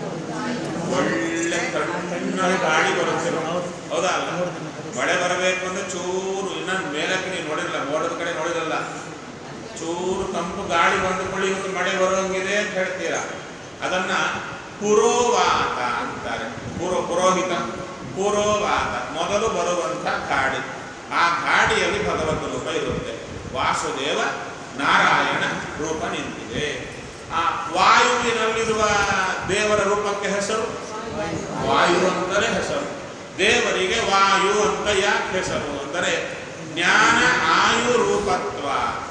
ಒಳ್ಳೆ ತಣ್ಣನೆ ಗಾಳಿ ಬರುತ್ತೆ ಹೌದಾ ಅಲ್ಲ ಮಳೆ ಬರಬೇಕು ಅಂದ್ರೆ ಚೂರು ಇನ್ನೊಂದು ಮೇಲಕ್ಕೆ ನೀವು ನೋಡಿರಲ್ಲ ಮೋಡದ ಕಡೆ ನೋಡಿರಲ್ಲ ಚೂರು ತಂಪು ಗಾಳಿ ಬಂದುಕೊಳ್ಳಿ ಇವತ್ತು ಮಳೆ ಬರೋಂಗಿದೆ ಅಂತ ಹೇಳ್ತೀರಾ ಅದನ್ನ ಪುರೋವಾತ ಅಂತಾರೆ ಪುರೋ ಪುರೋಹಿತ ಪುರೋವಾತ ಮೊದಲು ಬರುವಂಥ ಗಾಡಿ ಆ ಗಾಡಿಯಲ್ಲಿ ಭಗವದ್ ರೂಪ ಇರುತ್ತೆ ವಾಸುದೇವ ನಾರಾಯಣ ರೂಪ ನಿಂತಿದೆ ಆ ವಾಯುವಿನಲ್ಲಿರುವ ದೇವರ ರೂಪಕ್ಕೆ ಹೆಸರು ವಾಯು ಅಂತಲೇ ಹೆಸರು ದೇವರಿಗೆ ವಾಯು ಅಂತ ಯಾಕೆ ಹೆಸರು ಅಂದರೆ ಜ್ಞಾನ ಆಯು ರೂಪತ್ವ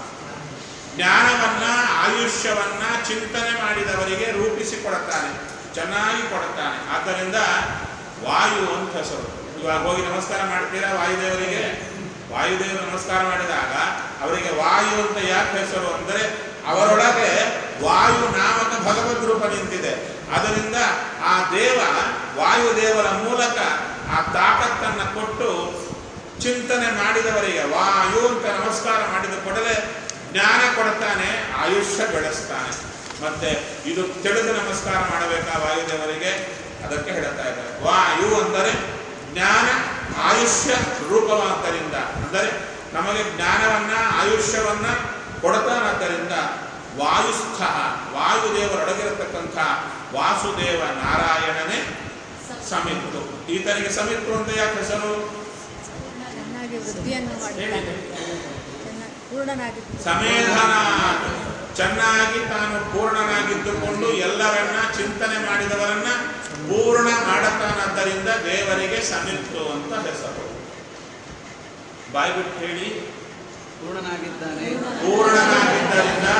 ಜ್ಞಾನವನ್ನ ಆಯುಷ್ಯವನ್ನ ಚಿಂತನೆ ಮಾಡಿದವರಿಗೆ ರೂಪಿಸಿ ಕೊಡುತ್ತಾನೆ ಚೆನ್ನಾಗಿ ಕೊಡುತ್ತಾನೆ ಆದ್ದರಿಂದ ವಾಯು ಅಂತ ಹೆಸರು ಇವಾಗ ಹೋಗಿ ನಮಸ್ಕಾರ ಮಾಡ್ತೀರಾ ವಾಯುದೇವರಿಗೆ ವಾಯುದೇವರು ನಮಸ್ಕಾರ ಮಾಡಿದಾಗ ಅವರಿಗೆ ವಾಯು ಅಂತ ಯಾಕೆ ಹೆಸರು ಅಂದರೆ ಅವರೊಳಗೆ ವಾಯು ನಾಮಕ ಭಗವದ್ ರೂಪ ನಿಂತಿದೆ ಅದರಿಂದ ಆ ದೇವ ವಾಯುದೇವರ ಮೂಲಕ ಆ ತಾಕತ್ತನ್ನು ಕೊಟ್ಟು ಚಿಂತನೆ ಮಾಡಿದವರಿಗೆ ವಾಯು ಅಂತ ನಮಸ್ಕಾರ ಮಾಡಿದ ಕೂಡಲೇ ಜ್ಞಾನ ಕೊಡ್ತಾನೆ ಆಯುಷ್ಯ ಬೆಳೆಸ್ತಾನೆ ಮತ್ತೆ ಇದು ತಿಳಿದು ನಮಸ್ಕಾರ ಮಾಡಬೇಕಾ ವಾಯುದೇವರಿಗೆ ಅದಕ್ಕೆ ಹೇಳ್ತಾ ಇದ್ದಾರೆ ವಾಯು ಅಂದರೆ ಜ್ಞಾನ ಆಯುಷ್ಯ ರೂಪವಾದ್ದರಿಂದ ಅಂದರೆ ನಮಗೆ ಜ್ಞಾನವನ್ನ ಆಯುಷ್ಯವನ್ನ ಕೊಡ್ತಾನಾದ್ದರಿಂದ ವಾಯುಸ್ಥ ವಾಯುದೇವರೊಳಗಿರತಕ್ಕಂಥ ವಾಸುದೇವ ನಾರಾಯಣನೇ ಸಮಿತ್ತು ಈತನಿಗೆ ಸಮಿತ್ತು ಅಂತ ಯಾಕೆ ಹೆಸರು ಚೆನ್ನಾಗಿ ವೃದ್ಧಿಯನ್ನು ಮಾಡುತ್ತಾನೆ ಚೆನ್ನಾಗಿ ಪೂರ್ಣನಾಗಿ ಸಮೇಧನ ಚೆನ್ನಾಗಿ ತಾನು ಪೂರ್ಣನಾಗಿದ್ದುಕೊಂಡು ಎಲ್ಲರನ್ನ ಚಿಂತನೆ ಮಾಡಿದವರನ್ನ ಪೂರ್ಣ ಮಾಡತಾನದ್ದರಿಂದ ದೇವರಿಗೆ ಸಮಿತ್ತು ಅಂತ ಹೆಸರು ಬಾಯ್ಬಿಟ್ಟು ಹೇಳಿ ಪೂರ್ಣನಾಗಿದ್ದಾನೆ ಪೂರ್ಣನಾಗಿದ್ದರಿಂದ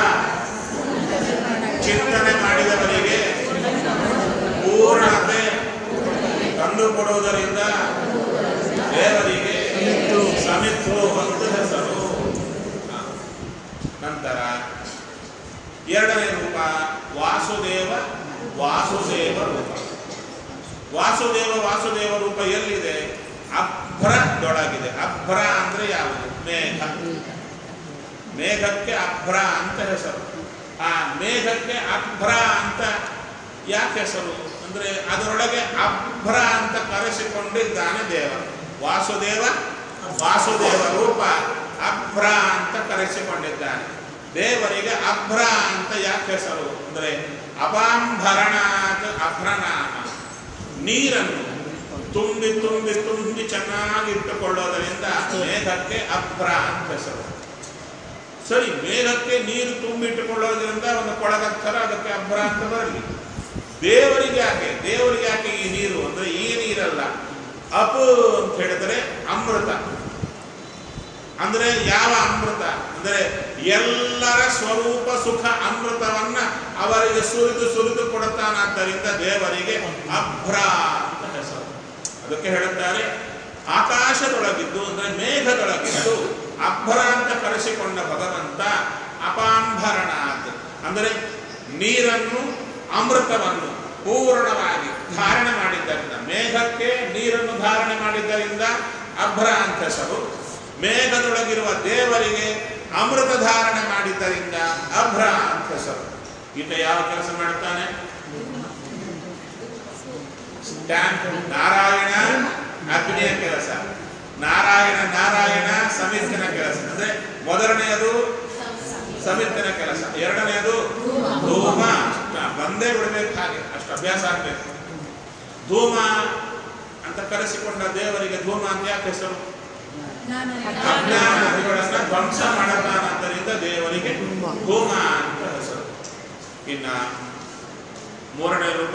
ಚಿಂತನೆ ಮಾಡಿದವರಿಗೆ ಪೂರ್ಣತೆ ತಂದು ಕೊಡುವುದರಿಂದ ದೇವರಿಗೆ ಸಮಿತ್ತು ಅಂತ ಹೆಸರು ಹ. ನಂತರ ಎರಡನೇ ರೂಪ ವಾಸುದೇವ ವಾಸುದೇವ ರೂಪ ವಾಸುದೇವ ವಾಸುದೇವ ರೂಪ ಎಲ್ಲಿದೆ ಅಭ್ರದೊಳಗಿದೆ ಅಭ್ರ ಅಂದ್ರೆ ಯಾವುದು ಮೇಘ ಮೇಘಕ್ಕೆ ಅಭ್ರ ಅಂತ ಹೆಸರು ಆ ಮೇಘಕ್ಕೆ ಅಭ್ರ ಅಂತ ಯಾಕೆ ಹೆಸರು ಅಂದ್ರೆ ಅದರೊಳಗೆ ಅಭ್ರ ಅಂತ ಕರೆಸಿಕೊಂಡಿದ್ದಾನೆ ದೇವ ವಾಸುದೇವ ವಾಸುದೇವ ರೂಪ ಅಭ್ರ ಅಂತ ಕರೆಸಿಕೊಂಡಿದ್ದಾನೆ ದೇವರಿಗೆ ಅಭ್ರ ಅಂತ ಯಾಕೆ ಹೆಸರು ಅಂದ್ರೆ ಅಪಾಂಭರಣಾತ್ ಅಭ್ರನಾಮ ನೀರನ್ನು ತುಂಬಿ ತುಂಬಿ ತುಂಬಿ ಚೆನ್ನಾಗಿ ಇಟ್ಟುಕೊಳ್ಳೋದರಿಂದ ಮೇಘಕ್ಕೆ ಅಭ್ರ ಅಂತ ಹೆಸರು ಸರಿ ಮೇಘಕ್ಕೆ ನೀರು ತುಂಬಿಟ್ಟುಕೊಳ್ಳೋದ್ರಿಂದ ಒಂದು ಕೊಳಗತ್ತರ ಅದಕ್ಕೆ ಅಭ್ರ ಅಂತ ಬರಲಿ ದೇವರಿಗೆ ಯಾಕೆ ದೇವರಿಗೆ ಯಾಕೆ ಈ ನೀರು ಅಂದ್ರೆ ಈ ನೀರಲ್ಲ ಅಪು ಅಂತ ಹೇಳಿದ್ರೆ ಅಮೃತ ಅಂದ್ರೆ ಯಾವ ಅಮೃತ ಅಂದ್ರೆ ಎಲ್ಲರ ಸ್ವರೂಪ ಸುಖ ಅಮೃತವನ್ನ ಅವರಿಗೆ ಸುರಿದು ಸುರಿದು ಕೊಡುತ್ತಾನಾದ್ದರಿಂದ ದೇವರಿಗೆ ಅಭ್ರ ಅಂತ ಹೆಸರು ಅದಕ್ಕೆ ಹೇಳುತ್ತಾರೆ ಆಕಾಶದೊಳಗಿದ್ದು ಅಂದ್ರೆ ಮೇಘದೊಳಗಿದ್ದು ಅಭ್ರ ಅಂತ ಕರೆಸಿಕೊಂಡ ಭಗವಂತ ಅಪಾಂಭರಣಾತ್ ಅಂದರೆ ನೀರನ್ನು ಅಮೃತವನ್ನು ಪೂರ್ಣವಾಗಿ ಧಾರಣೆ ಮಾಡಿದ್ದರಿಂದ ಮೇಘಕ್ಕೆ ನೀರನ್ನು ಧಾರಣೆ ಮಾಡಿದ್ದರಿಂದ ಅಭ್ರ ಅಂತ ಹೆಸರು ಮೇಘದೊಳಗಿರುವ ದೇವರಿಗೆ ಅಮೃತ ಧಾರಣೆ ಮಾಡಿದ್ದರಿಂದ ಅಭ್ರ ಅಂತ ಹೆಸರು ಈತ ಯಾವ ಕೆಲಸ ಮಾಡ್ತಾನೆ ಸ್ಟ್ಯಾಂಪ್ ನಾರಾಯಣ ಅಗ್ನಿಯ ಕೆಲಸ ನಾರಾಯಣ ನಾರಾಯಣ ಸಮಿತಿನ ಕೆಲಸ ಅಂದ್ರೆ ಮೊದಲನೆಯದು ಸಮಿತಿನ ಕೆಲಸ ಎರಡನೆಯದು ಧೂಮ ಬಂದೇ ಬಿಡಬೇಕು ಹಾಗೆ ಅಷ್ಟು ಅಭ್ಯಾಸ ಆಗ್ಬೇಕು ಧೂಮ ಅಂತ ಕರೆಸಿಕೊಂಡ ದೇವರಿಗೆ ಧೂಮ ಅಂತ ಯಾಕೆ ಹೆಸರು ಅಜ್ಞಾನಗಳನ್ನ ಧ್ವಂಸ ಮಾಡತಾನದ್ದರಿಂದ ದೇವರಿಗೆ ಧೂಮ ಅಂತ ಹೆಸರು ಇನ್ನ ಮೂರನೇ ರೂಪ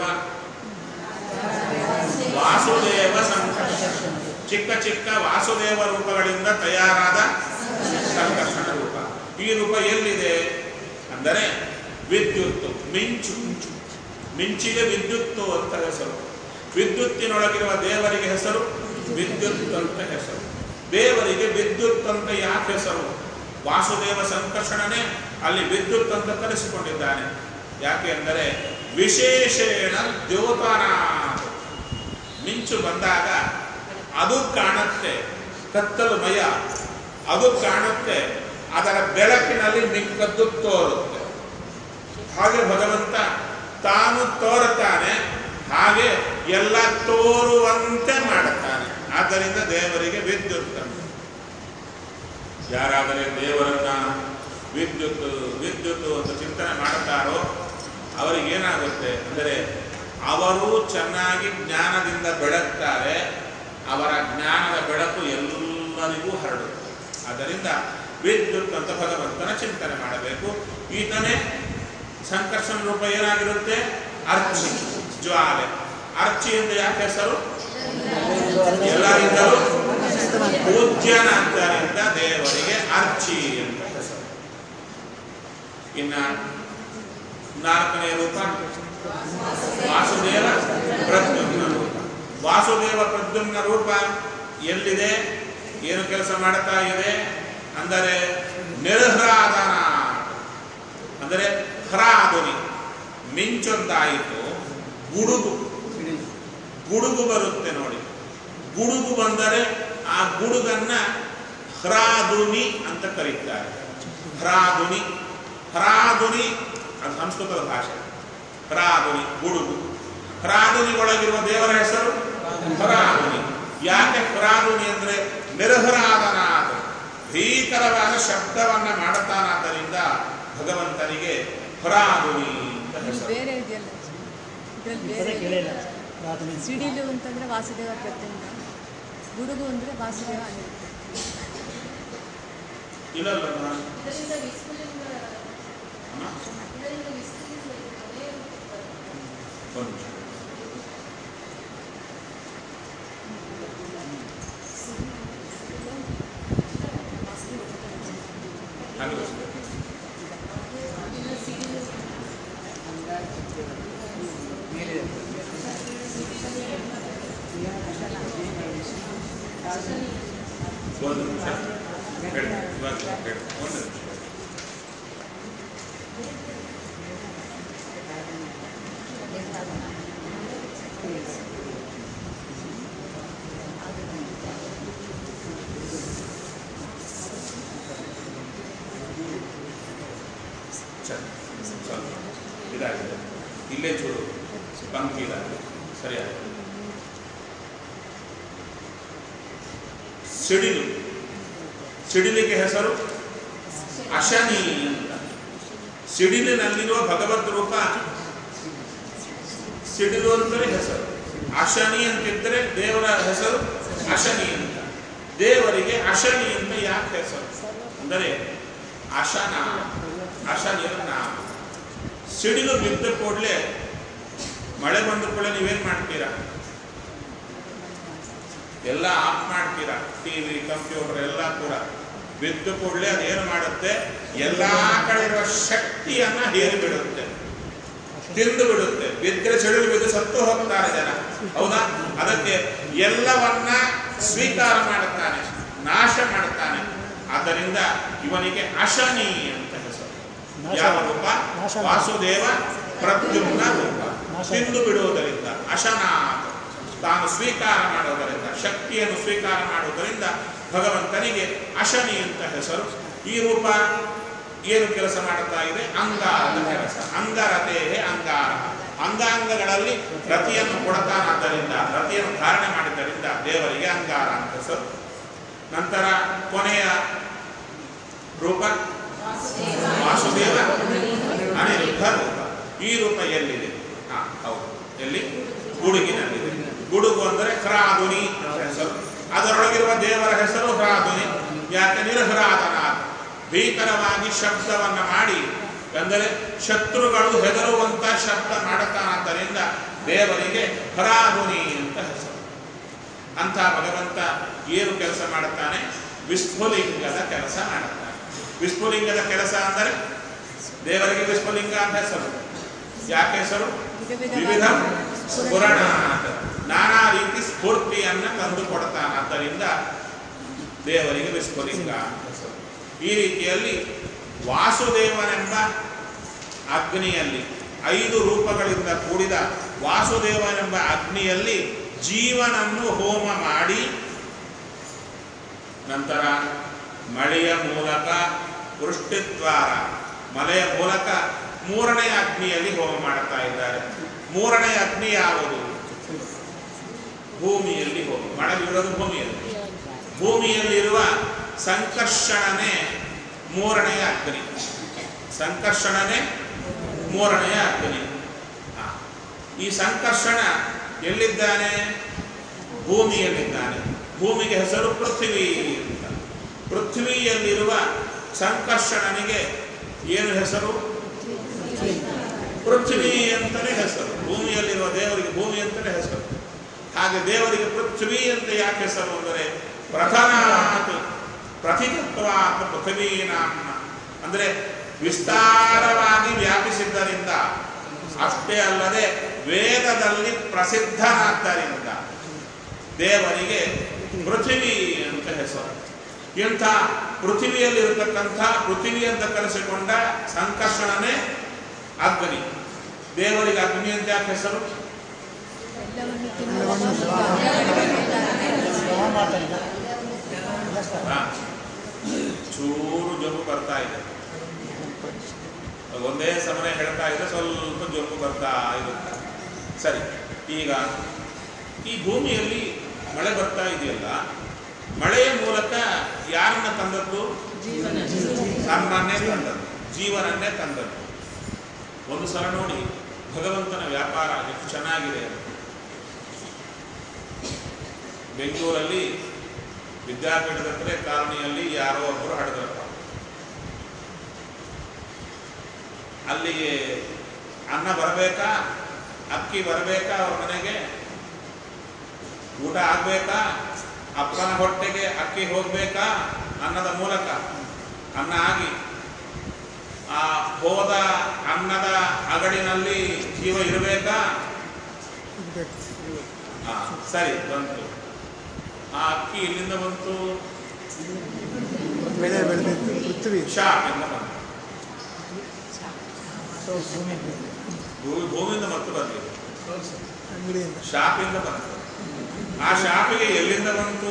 ವಾಸುದೇವ ಸಂಕರ್ಷ ಚಿಕ್ಕ ಚಿಕ್ಕ ವಾಸುದೇವ ರೂಪಗಳಿಂದ ತಯಾರಾದ ಸಂಕರ್ಷಣ ರೂಪ ಈ ರೂಪ ಎಲ್ಲಿದೆ ಅಂದರೆ ವಿದ್ಯುತ್ ಮಿಂಚು ಮಿಂಚಿಗೆ ವಿದ್ಯುತ್ತು ಅಂತ ಹೆಸರು ವಿದ್ಯುತ್ತಿನೊಳಗಿರುವ ದೇವರಿಗೆ ಹೆಸರು ವಿದ್ಯುತ್ ಅಂತ ಹೆಸರು ದೇವರಿಗೆ ವಿದ್ಯುತ್ ಅಂತ ಯಾಕೆ ಹೆಸರು ವಾಸುದೇವ ಸಂಕರ್ಷಣನೇ ಅಲ್ಲಿ ವಿದ್ಯುತ್ ಅಂತ ಕರೆಸಿಕೊಂಡಿದ್ದಾನೆ ಯಾಕೆ ಅಂದರೆ ವಿಶೇಷೇಣ ದ್ಯೋತನ ಮಿಂಚು ಬಂದಾಗ ಅದು ಕಾಣುತ್ತೆ ಕತ್ತಲು ಮಯ ಅದು ಕಾಣುತ್ತೆ ಅದರ ಬೆಳಕಿನಲ್ಲಿ ಮಿಕ್ಕದ್ದು ತೋರುತ್ತೆ ಹಾಗೆ ಭಗವಂತ ತಾನು ತೋರುತ್ತಾನೆ ಹಾಗೆ ಎಲ್ಲ ತೋರುವಂತೆ ಮಾಡುತ್ತಾನೆ ಆದ್ದರಿಂದ ದೇವರಿಗೆ ವಿದ್ಯುತ್ ಅಂತ. ಯಾರಾದರೆ ದೇವರನ್ನ ವಿದ್ಯುತ್ ವಿದ್ಯುತ್ ಅಂತ ಚಿಂತನೆ ಮಾಡುತ್ತಾರೋ ಅವರಿಗೇನಾಗುತ್ತೆ ಅಂದರೆ ಅವರು ಚೆನ್ನಾಗಿ ಜ್ಞಾನದಿಂದ ಬೆಳಗ್ತಾರೆ ಅವರ ಜ್ಞಾನದ ಬೆಳಕು ಎಲ್ಲರಿಗೂ ಹರಡುತ್ತೆ ಆದ್ದರಿಂದ ವಿದ್ಯುತ್ ಅಂತ ಭಗವಂತನ ಚಿಂತನೆ ಮಾಡಬೇಕು ಈತನೇ ಸಂಕರ್ಷಣ ರೂಪ ಏನಾಗಿರುತ್ತೆ ಅರ್ಚಿ ಜ್ವಾಲೆ ಅರ್ಚಿ ಅಂತ ಯಾಕೆ ಹೆಸರು ಎಲ್ಲರಿಂದಲೂ ಪೂಜ್ಯನಾದ್ದರಿಂದ ದೇವರಿಗೆ ಅರ್ಚಿ ಅಂತ ಹೆಸರು ಇನ್ನ ನಾಲ್ಕನೇ ರೂಪ ವಾಸುದೇವ ಪ್ರದ್ಯುಮ್ನ ರೂಪ ವಾಸುದೇವ ಪ್ರದ್ಯುಮ್ನ ರೂಪ ಎಲ್ಲಿದೆ ಏನು ಕೆಲಸ ಮಾಡುತ್ತಾ ಇದೆ ಅಂದರೆ ನಿರ್ಹ್ರಾದನ ಅಂದರೆ ಹ್ರಾದುನಿ ಮಿಂಚೊಂದಾಯಿತು ಗುಡುಗು ಗುಡುಗು ಬರುತ್ತೆ ನೋಡಿ ಗುಡುಗು ಬಂದರೆ ಆ ಗುಡುಗನ್ನ ಹ್ರಾದುನಿ ಅಂತ ಕರೀತಾರೆ ಹ್ರಾದುನಿ ಹ್ರಾದುನಿ ಅದು ಸಂಸ್ಕೃತದ ಭಾಷೆ ಹ್ರಾದುನಿ ಗುಡುಗು ಹ್ರಾದುನಿ ಒಳಗಿರುವ ದೇವರ ಹೆಸರು ಹ್ರಾದುನಿ ಯಾಕೆ ಹ್ರಾದುನಿ ಅಂದ್ರೆ ನಿರ್ಹರಾದನಾದ ಭೀಕರವಾದ ಶಬ್ದವನ್ನ ಮಾಡುತ್ತಾನಾದ್ದರಿಂದ ಭಗವಂತನಿಗೆ ಹ್ರಾದುನಿ ಅಂತ ಹೆಸರು ಬೇರೆ ಇದೆಯಲ್ಲ ಇದ್ರಲ್ಲಿ ಪದ ಬೇರೆ ಕೇಳಿಲ್ಲ ಪ್ರಾರ್ಥನೆ ಸಿಡಿಲು ಅಂತಂದ್ರೆ ವಾಸುದೇವ ಪ್ರತಿಂದ ಗುಡುಗು ಅಂದ್ರೆ ವಾಸುದೇವ ಅನಿರುದ್ಧ ಇಲ್ಲಲ್ಲ ನಾನು ಅಮ್ಮ? ಒಂದು ನಿಮಿಷ. ಹಾಗೆ ಬರ್ತದೆ. ಮೇಲಿದೆ ಒಂದು ನಿಮಿಷ ಹೇಳಿ ಇವಾಗ ಹೇಳಿ ಒಂದು ನಿಮಿಷ ಸರಿ ಸ್ವಲ್ಪ ಇದಾಗಿದೆ ಇಲ್ಲೇ ಚೂರು ಪಂಕ್ತಿ ಇದಾಗಿದೆ ಸರಿಯಾಗಿದೆ ಸಿಡಿಲು ಸಿಡಿಲಿಗೆ ಹೆಸರು ಅಶನಿ ಅಂತ ಸಿಡಿಲಿನಲ್ಲಿರುವ ಭಗವದ್ ರೂಪ ಸಿಡಿಲು ಅಂತಲೇ ಹೆಸರು ಅಶನಿ ಅಂತಿದ್ರೆ ದೇವರ ಹೆಸರು ಅಶನಿ ಅಂತ ದೇವರಿಗೆ ಅಶನಿ ಅಂತ ಯಾಕೆ ಹೆಸರು ಅಂದರೆ ಅಶನ ಅಶನಿಯ ನಾಮ ಸಿಡಿಲು ಬಿದ್ದ ಕೂಡಲೇ ಮಳೆ ಬಂದ ಕೂಡಲೇ ನೀವೇನ್ ಮಾಡ್ತೀರಾ ಎಲ್ಲ ಆಫ್ ಮಾಡ್ತೀರಾ ಟಿವಿ ಕಂಪ್ಯೂಟರ್ ಎಲ್ಲ ಕೂಡ ಬಿದ್ದ ಕೂಡಲೇ ಅದೇನು ಮಾಡುತ್ತೆ ಎಲ್ಲಾ ಕಡೆ ಇರುವ ಶಕ್ತಿಯನ್ನ ಹೇರಿ ಬಿಡುತ್ತೆ ತಿಂದು ಬಿಡುತ್ತೆ ಬಿದ್ದರೆ ಸಿಡಿಲು ಬಿದ್ದು ಸತ್ತು ಹೋಗ್ತಾರೆ ಜನ ಹೌದಾ ಅದಕ್ಕೆ ಎಲ್ಲವನ್ನ ಸ್ವೀಕಾರ ಮಾಡುತ್ತಾನೆ ನಾಶ ಮಾಡುತ್ತಾನೆ ಆದ್ದರಿಂದ ಇವನಿಗೆ ಅಶನಿ ಅಂತ ಹೆಸರು ನಾಶ- ಯಾವ ರೂಪ ನಾಶ ಮಾಡ- ವಾಸುದೇವ ಪ್ರದ್ಯುಮ್ನ ರೂಪ ನಾಶ- ತಿಂದು ಬಿಡುವುದರಿಂದ ಅಶನಾಥ ತಾನು ಸ್ವೀಕಾರ ಮಾಡುವುದರಿಂದ ಶಕ್ತಿಯನ್ನು ಸ್ವೀಕಾರ ಮಾಡುವುದರಿಂದ ಭಗವಂತನಿಗೆ ಅಶನಿ ಅಂತ ಹೆಸರು ಈ ರೂಪ ಏನು ಕೆಲಸ ಮಾಡುತ್ತಾ ಇದೆ ಅಂಗಾರದ ಕೆಲಸ ಅಂಗರತೆ ಅಂಗಾರ ಅಂಗಾಂಗ ಮೂಲಗಳಲ್ಲಿ ರತಿಯನ್ನು ಕೊಡತಾನಾದ್ದರಿಂದ ರತಿಯನ್ನು ಧಾರಣೆ ಮಾಡಿದ್ದರಿಂದ ದೇವರಿಗೆ ಅಂಗಾರ ಅಂತ ಹೆಸರು ನಂತರ ಕೊನೆಯ ರೂಪ ವಾಸುದೇವ ಅನಿರುದ್ಧ ರೂಪ ಈ ರೂಪ ಎಲ್ಲಿದೆ ಹಾ ಹೌದು ಎಲ್ಲಿ ಗುಡುಗಿನಲ್ಲಿದೆ ಗುಡುಗು ಅಂದರೆ ಹ್ರಾದುನಿ ಅಂತ ಹೆಸರು ಅದರೊಳಗಿರುವ ದೇವರ ಹೆಸರು ಹ್ರಾದುನಿ ಯಾಕೆ ನಿರ್ಹ್ರಾದನ ಭೀಕರವಾಗಿ ಶಬ್ದವನ್ನ ಮಾಡಿ ಅಂದರೆ ಶತ್ರುಗಳು ಹೆದರುವಂತ ಶಬ್ದ ಮಾಡುತ್ತಾನಾದ್ದರಿಂದ ದೇವರಿಗೆ ಹರಾದುನಿ ಅಂತ ಹೆಸರು ಅಂತ ಭಗವಂತ ಏನು ಕೆಲಸ ಮಾಡುತ್ತಾನೆ ವಿಸ್ಫುಲಿಂಗದ ಕೆಲಸ ಮಾಡುತ್ತಾನೆ ವಿಸ್ಫುಲಿಂಗದ ಕೆಲಸ ಅಂದರೆ ದೇವರಿಗೆ ವಿಸ್ಫುಲಿಂಗ ಅಂತ ಹೆಸರು ಯಾಕೆ ಹೆಸರು ವಿವಿಧ ಪುರಾಣ ಅಂತ ನಾನಾ ರೀತಿ ಸ್ಫೂರ್ತಿಯನ್ನ ತಂದು ಕೊಡ್ತಾನೆ ಆದ್ದರಿಂದ ದೇವರಿಗೆ ವಿಸ್ಫುಲಿಂಗ ಅಂತ ಹೆಸರು ಈ ರೀತಿಯಲ್ಲಿ ವಾಸುದೇವನೆಂಬ ಅಗ್ನಿಯಲ್ಲಿ ಐದು ರೂಪಗಳಿಂದ ಕೂಡಿದ ವಾಸುದೇವನೆಂಬ ಅಗ್ನಿಯಲ್ಲಿ ಜೀವನನ್ನು ಹೋಮ ಮಾಡಿ ನಂತರ ಮಳೆಯ ಮೂಲಕ ವೃಷ್ಟಿದ್ವಾರ ಮಳೆಯ ಮೂಲಕ ಮೂರನೇ ಅಗ್ನಿಯಲ್ಲಿ ಹೋಮ ಮಾಡ್ತಾ ಇದ್ದಾರೆ ಮೂರನೇ ಅಗ್ನಿ ಯಾವುದು ಭೂಮಿಯಲ್ಲಿ ಹೋಮ ಮಳೆ ಬೀಳೋದು ಭೂಮಿಯಲ್ಲಿ ಭೂಮಿಯಲ್ಲಿರುವ ಸಂಕರ್ಷಣನೇ ಮೂರನೆಯ ಅಗ್ನಿ ಸಂಕರ್ಷಣನೇ ಮೂರನೆಯ ಅಗ್ನಿ ಆ, ಈ ಸಂಕರ್ಷಣ ಎಲ್ಲಿದ್ದಾನೆ ಭೂಮಿಯಲ್ಲಿದ್ದಾನೆ ಭೂಮಿಗೆ ಹೆಸರು ಪೃಥ್ವಿ ಅಂತ ಪೃಥ್ವಿಯಲ್ಲಿರುವ ಸಂಕರ್ಷಣನಿಗೆ ಏನು ಹೆಸರು ಪೃಥ್ವಿ ಅಂತಲೇ ಹೆಸರು ಭೂಮಿಯಲ್ಲಿರುವ ದೇವರಿಗೆ ಭೂಮಿ ಅಂತಲೇ ಹೆಸರು ಹಾಗೆ ದೇವರಿಗೆ ಪೃಥ್ವಿ ಅಂತ ಯಾಕೆ ಹೆಸರು ಅಂದರೆ ಪ್ರಥಮಾತ್ ಪ್ರಥಿತತ್ವಾತ್ ಪೃಥ್ವೀ ನಾಮ್ನ ಅಂದರೆ ವಿಸ್ತಾರವಾಗಿ ವ್ಯಾಪಿಸಿದ್ದರಿಂದ ಅಷ್ಟೇ ಅಲ್ಲದೆ ವೇದದಲ್ಲಿ ಪ್ರಸಿದ್ಧನಾದ್ದರಿಂದ ದೇವರಿಗೆ ಪೃಥ್ವಿ ಅಂತ ಹೆಸರು ಇಂಥ ಪೃಥ್ವಿಯಲ್ಲಿರತಕ್ಕಂಥ ಪೃಥ್ವಿ ಅಂತ ಕರೆಸಿಕೊಂಡ ಸಂಕರ್ಷಣನೇ ಅಗ್ನಿ ದೇವರಿಗೆ ಅಗ್ನಿ ಅಂತ ಯಾಕೆ ಹೆಸರು ಎಲ್ಲವನ್ನು ತಿನ್ನುವ ಶ್ರಮ ಮಾಡ್ತಾನೆ ಹಾ. ಚೂರು ಜೊಬ್ಬು ಬರ್ತಾ ಇದೆ ಒಂದೇ ಸಮನೆ ಹೇಳ್ತಾ ಇದ್ರೆ ಸ್ವಲ್ಪ ಜೊಬ್ಬು ಬರ್ತಾ ಇರುತ್ತೆ ಸರಿ ಈಗ ಈ ಭೂಮಿಯಲ್ಲಿ ಮಳೆ ಬರ್ತಾ ಇದೆಯಲ್ಲ ಮಳೆಯ ಮೂಲಕ ಯಾರನ್ನ ತಂದದ್ದು ನಮ್ಮನ್ನೇ ತಂದದ್ದು ಜೀವನನ್ನೇ ತಂದದ್ದು ಒಂದು ಸಲ ನೋಡಿ ಭಗವಂತನ ವ್ಯಾಪಾರ ಎಷ್ಟು ಚೆನ್ನಾಗಿದೆ ಅಂತ. ಬೆಂಗಳೂರಲ್ಲಿ ವಿದ್ಯಾಪೀಠದ ಹತ್ರ ಕಾಲನಿಯಲ್ಲಿ ಯಾರೋ ಒಬ್ಬರು ಹಡೆದ್ರಪ್ಪ ಅಲ್ಲಿಗೆ ಅನ್ನ ಬರಬೇಕಾ ಅಕ್ಕಿ ಬರಬೇಕಾ ಅವ್ರ ಮನೆಗೆ ಊಟ ಆಗ್ಬೇಕಾ ಅಪ್ಪನ ಹೊಟ್ಟೆಗೆ ಅಕ್ಕಿ ಹೋಗ್ಬೇಕಾ ಅನ್ನದ ಮೂಲಕ ಅನ್ನ ಆಗಿ ಆ ಹೋದ ಅನ್ನದ ಅಗಡಿನಲ್ಲಿ ಜೀವ ಇರಬೇಕಾ ಆ, ಸರಿ ಬಂತು ಆ ಅಕ್ಕಿ ಇಲ್ಲಿಂದ ಬಂತು ಬೆಳೆ ಬೆಳೆದಿದ್ದು ಪೃಥ್ವಿ ಶಾಪಿಂದ ಬಂತು ಭೂಮಿ ಭೂಮಿ ಭೂಮಿಯಿಂದ ಮತ್ತೆ ಬಂದಿದೆ ಅಂಗಡಿಯಿಂದ ಶಾಪಿಂದ ಬಂತು ಆ ಶಾಪಿಗೆ ಎಲ್ಲಿಂದ ಬಂತು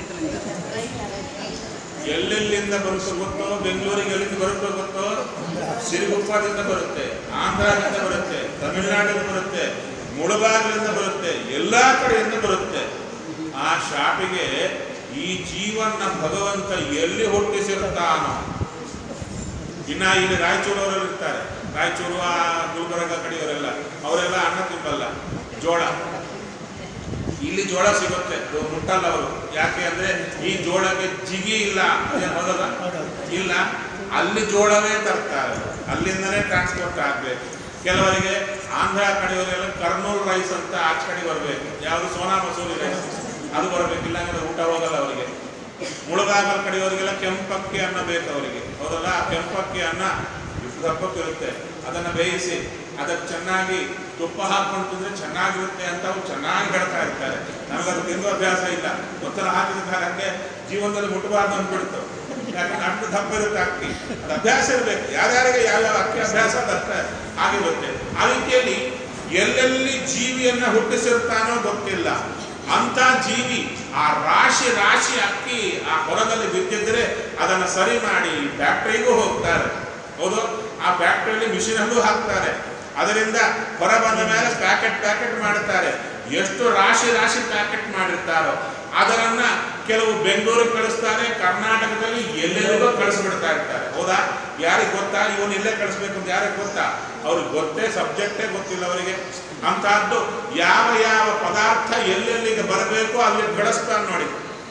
ಎಲ್ಲೆಲ್ಲಿಂದ ಬಂತು ಗೊತ್ತೋ ಬೆಂಗಳೂರಿಗೆ ಎಲ್ಲಿಂದ ಬರುತ್ತೋ ಗೊತ್ತೋ ಸಿರಿಗುಪ್ಪದಿಂದ ಬರುತ್ತೆ ಆಂಧ್ರದಿಂದ ಬರುತ್ತೆ ತಮಿಳುನಾಡಿಂದ ಬರುತ್ತೆ ಮುಳಬಾಗಿಲಿಂದ ಬರುತ್ತೆ ಎಲ್ಲಾ ಕಡೆಯಿಂದ ಬರುತ್ತೆ ಆ ಶಾಪಿಗೆ ಈ ಜೀವನ ಭಗವಂತ ಎಲ್ಲಿ ಹುಟ್ಟಿಸಿರ್ತಾನೋ ಇನ್ನ ಇಲ್ಲಿ ರಾಯಚೂರವರೆಲ್ಲ ಇರ್ತಾರೆ ರಾಯಚೂರು ಆ ಗುಲ್ಬರ್ಗ ಕಡೆಯವರೆಲ್ಲ ಅವರೆಲ್ಲ ಅನ್ನ ತಿನ್ನಲ್ಲ ಜೋಳ ಇಲ್ಲಿ ಜೋಳ ಸಿಗುತ್ತೆ ಅದು ಮುಟ್ಟಲ್ಲ ಅವರು ಯಾಕೆ ಅಂದ್ರೆ ಈ ಜೋಳಕ್ಕೆ ಜಿಗಿ ಇಲ್ಲ ಅದೇನ್ ಹೌದಲ್ಲ ಇಲ್ಲ ಅಲ್ಲಿ ಜೋಳವೇ ತರ್ತಾರೆ ಅಲ್ಲಿಂದನೇ ಟ್ರಾನ್ಸ್ಪೋರ್ಟ್ ಆಗ್ಬೇಕು ಕೆಲವರಿಗೆ ಆಂಧ್ರ ಕಡೆಯವರೆಲ್ಲ ಕರ್ನೂಲ್ ರೈಸ್ ಅಂತ ಆಚೆ ಕಡೆ ಬರಬೇಕು ಯಾವುದು ಸೋನಾ ಮಸೂರಿ ರೈಸ್ ಅದು ಬರಬೇಕಿಲ್ಲ ಅಂದ್ರೆ ಊಟ ಹೋಗಲ್ಲ ಅವರಿಗೆ ಮುಳುಗಾಗಲ್ ಕಡೆಯವರಿಗೆಲ್ಲ ಕೆಂಪಕ್ಕಿ ಅನ್ನ ಬೇಕು ಅವರಿಗೆ ಹೌದಲ್ಲ ಆ ಕೆಂಪಕ್ಕಿ ಅನ್ನ ಇಷ್ಟು ದಪ್ಪಕ್ಕೆ ಇರುತ್ತೆ ಅದನ್ನ ಬೇಯಿಸಿ ಅದಕ್ಕೆ ಚೆನ್ನಾಗಿ ತುಪ್ಪ ಹಾಕೊಂಡು ತಿಂದ್ರೆ ಚೆನ್ನಾಗಿರುತ್ತೆ ಅಂತ ಅವ್ರು ಚೆನ್ನಾಗಿ ಹೇಳ್ತಾ ಇರ್ತಾರೆ ನನಗದು ತಿಂದು ಅಭ್ಯಾಸ ಇಲ್ಲ ಒಂದ್ಸಲ ಹಾಕಿದ ಹಾಗೆ ಜೀವನದಲ್ಲಿ ಮುಟ್ಟಬಾರ್ದು ಅಂದ್ಬಿಡ್ತು ಯಾಕಂದ್ರೆ ಅಷ್ಟು ದಪ್ಪ ಇರುತ್ತೆ ಅಕ್ಕಿ ಅದು ಅಭ್ಯಾಸ ಇರಬೇಕು ಯಾರ್ಯಾರಿಗೆ ಯಾವ್ಯಾವ ಅಕ್ಕಿ ಅಭ್ಯಾಸ ಅರ್ಥ ಆಗಿರುತ್ತೆ ಆ ರೀತಿಯಲ್ಲಿ ಎಲ್ಲೆಲ್ಲಿ ಜೀವಿಯನ್ನ ಹುಟ್ಟಿಸಿರ್ತಾನೋ ಗೊತ್ತಿಲ್ಲ ಅಂತ ಜೀವಿ ಆ ರಾಶಿ ರಾಶಿ ಅಕ್ಕಿ ಆ ಹೊಲದಲ್ಲಿ ಬಿದ್ದಿದ್ರೆ ಅದನ್ನ ಸರಿ ಮಾಡಿ ಫ್ಯಾಕ್ಟರಿಗೂ ಹೋಗ್ತಾರೆ ಹೌದು ಆ ಫ್ಯಾಕ್ಟರಿಯಲ್ಲಿ ಮಿಷಿನಲ್ಲೂ ಹಾಕ್ತಾರೆ ಅದರಿಂದ ಹೊರ ಬಂದ ಮೇಲೆ ಪ್ಯಾಕೆಟ್ ಪ್ಯಾಕೆಟ್ ಮಾಡುತ್ತಾರೆ ಎಷ್ಟು ರಾಶಿ ರಾಶಿ ಪ್ಯಾಕೆಟ್ ಮಾಡಿರ್ತಾರೋ ಅದರನ್ನ ಕೆಲವು ಬೆಂಗಳೂರಿಗೆ ಕಳಿಸ್ತಾರೆ ಕರ್ನಾಟಕದಲ್ಲಿ ಎಲ್ಲೆಲ್ಲಿಗೋ ಕಳಿಸ್ಬಿಡ್ತಾ ಇರ್ತಾರೆ ಹೌದಾ ಯಾರಿಗೆ ಗೊತ್ತಾ ಇವನು ಇಲ್ಲೇ ಕಳಿಸ್ಬೇಕು ಅಂತ ಯಾರಿಗೆ ಗೊತ್ತಾ ಅವ್ರಿಗೆ ಗೊತ್ತೇ ಸಬ್ಜೆಕ್ಟೇ ಗೊತ್ತಿಲ್ಲ ಅವರಿಗೆ ಅಂತಹದ್ದು ಯಾವ ಯಾವ ಪದಾರ್ಥ ಎಲ್ಲೆಲ್ಲಿಗೆ ಬರಬೇಕು ಅಲ್ಲಿ ಕಳಿಸ್ತಾನೆ ನೋಡಿ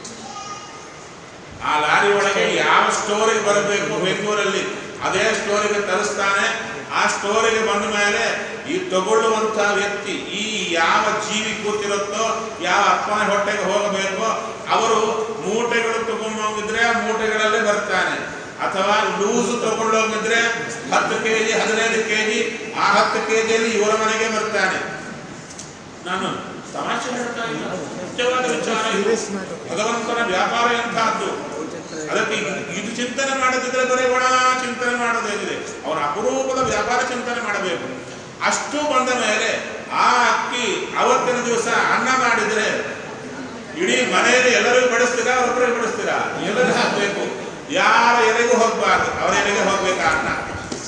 ಆ ಲಾರಿ ಒಳಗೆ ಯಾವ ಸ್ಟೋರಿಗೆ ಬರಬೇಕು ಬೆಂಗಳೂರಲ್ಲಿ ಅದೇ ಸ್ಟೋರಿಗೆ ತರಿಸ್ತಾನೆ ಆ ಸ್ಟೋರಿಗೆ ಬಂದ ಮೇಲೆ ಈ ತಗೊಳ್ಳುವಂತ ವ್ಯಕ್ತಿ ಈ ಯಾವ ಜೀವಿ ಕೂತಿರುತ್ತೋ ಯಾವ ಅಪ್ಪನ ಹೊಟ್ಟೆಗೆ ಹೋಗಬೇಕೋ ಅವರು ಮೂಟೆಗಳು ತಗೊಂಡೋಗಿದ್ರೆ ಆ ಮೂಟೆಗಳಲ್ಲೇ ಬರ್ತಾನೆ ಅಥವಾ ಲೂಸ್ ತಗೊಂಡೋಗಿದ್ರೆ ಹತ್ತು ಕೆ ಜಿ ಹದಿನೈದು ಕೆ ಜಿ ಆ ಹತ್ತು ಕೆ ಜಿಯಲ್ಲಿ ಇವರ ಮನೆಗೆ ಬರ್ತಾನೆ ನಾನು ತಮಾಷೆ ಹೇಳ್ತಾ ಇಲ್ಲ ಮುಖ್ಯವಾದ ವಿಚಾರ ಇದು. ಸೀರಿಯಸ್ ಮ್ಯಾಟರ್ ಭಗವಂತನ ವ್ಯಾಪಾರ ಎಂತಹದ್ದು ಅದಕ್ಕೆ ಇದು- ಇದು ಚಿಂತನೆ ಮಾಡದಿದ್ರೆ ಬರೀ ಒಣ ಚಿಂತನೆ ಮಾಡೋದೇನಿದೆ ಅವನ ಅಪರೂಪದ ವ್ಯಾಪಾರ ಚಿಂತನೆ ಮಾಡಬೇಕು ಅಷ್ಟು ಬಂದ ಮೇಲೆ ಆ ಅಕ್ಕಿ ಅವತ್ತಿನ ದಿವಸ ಅನ್ನ ಮಾಡಿದ್ರೆ ಇಡೀ ಮನೆಯಲ್ಲಿ ಎಲ್ಲರಿಗೂ ಬಡಿಸ್ತೀರಾ ಒಬ್ಬರಿಗೆ ಬಡಿಸ್ತೀರಾ ಎಲ್ಲರಿಗೂ ಹಾಕಬೇಕು ಯಾರ ಎಲೆಗೂ ಹೋಗ್ಬಾರ್ದು ಅವರ ಎಲೆಗೆ ಹೋಗ್ಬೇಕು ಆ ಅನ್ನ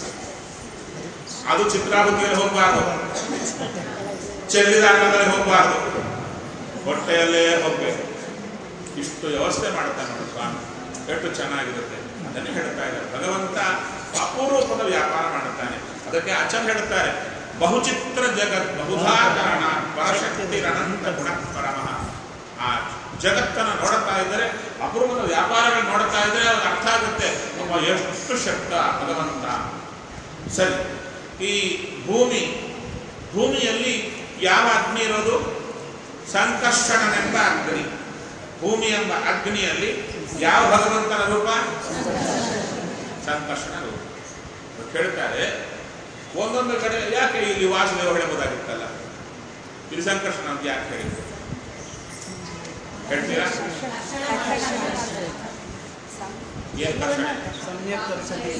ಅದು ಚಿತ್ರಾವತಿಯಲ್ಲಿ ಹೋಗ್ಬಾರ್ದು ಚೆಲ್ಲಿದ ಅನ್ನದಲ್ಲಿ ಹೋಗ್ಬಾರ್ದು ಹೊಟ್ಟೆಯಲ್ಲೇ ಹೋಗ್ಬೇಕು ಇಷ್ಟು ವ್ಯವಸ್ಥೆ ಮಾಡ್ತಾನೆ ನೋಡಿ ಸ್ವಾಮಿ ಎಷ್ಟು ಚೆನ್ನಾಗಿರುತ್ತೆ ಅದನ್ನೇ ಹೇಳ್ತಾ ಇದ್ದಾರೆ ಭಗವಂತ ಅಪರೂಪದ ವ್ಯಾಪಾರ ಮಾಡುತ್ತಾನೆ ಅದಕ್ಕೆ ಆಚಾರ್ಯ ಹೇಳ್ತಾರೆ ಬಹುಚಿತ್ರ ಜಗತ್ ಬಹುಧಾಕರಣ ಪರಶಕ್ತಿ ಅನಂತ ಗುಣ ಪರಮಃ ಆ ಜಗತ್ತನ್ನು ನೋಡುತ್ತಾ ಇದ್ದರೆ ಅಪರೂಪದ ವ್ಯಾಪಾರಗಳು ನೋಡುತ್ತಾ ಇದ್ದರೆ ಅವ್ರಿಗೆ ಅರ್ಥ ಆಗುತ್ತೆ ಒಬ್ಬ ಎಷ್ಟು ಶಕ್ತ ಭಗವಂತ ಸರಿ ಈ ಭೂಮಿ ಭೂಮಿಯಲ್ಲಿ ಯಾವ ಅಗ್ನಿ ಇರೋದು ಸಂಕರ್ಷಣನೆಂಬ ಅಗ್ನಿ ಭೂಮಿ ಎಂಬ ಅಗ್ನಿಯಲ್ಲಿ ಯಾವ ಭಗವಂತನ ರೂಪ ಸಂಕರ್ಷಣ ರೂಪ ಅವ್ರು ಕೇಳ್ತಾರೆ ಒಂದೊಂದು ಕಡೆ ಯಾಕೆ ಇಲ್ಲಿ ವಾಸುದೇವ ಹೇಳಬಹುದಾಗಿತ್ತಲ್ಲ ಇಲ್ಲಿ ಸಂಕರ್ಷಣ ಅಂತ ಯಾಕೆ ಹೇಳಿದ್ರು ಹೇಳ್ತೀರಾ ಏನ್ ಕರ್ಷಣೆ ಸಮ್ಯಕ್ ದರ್ಶನ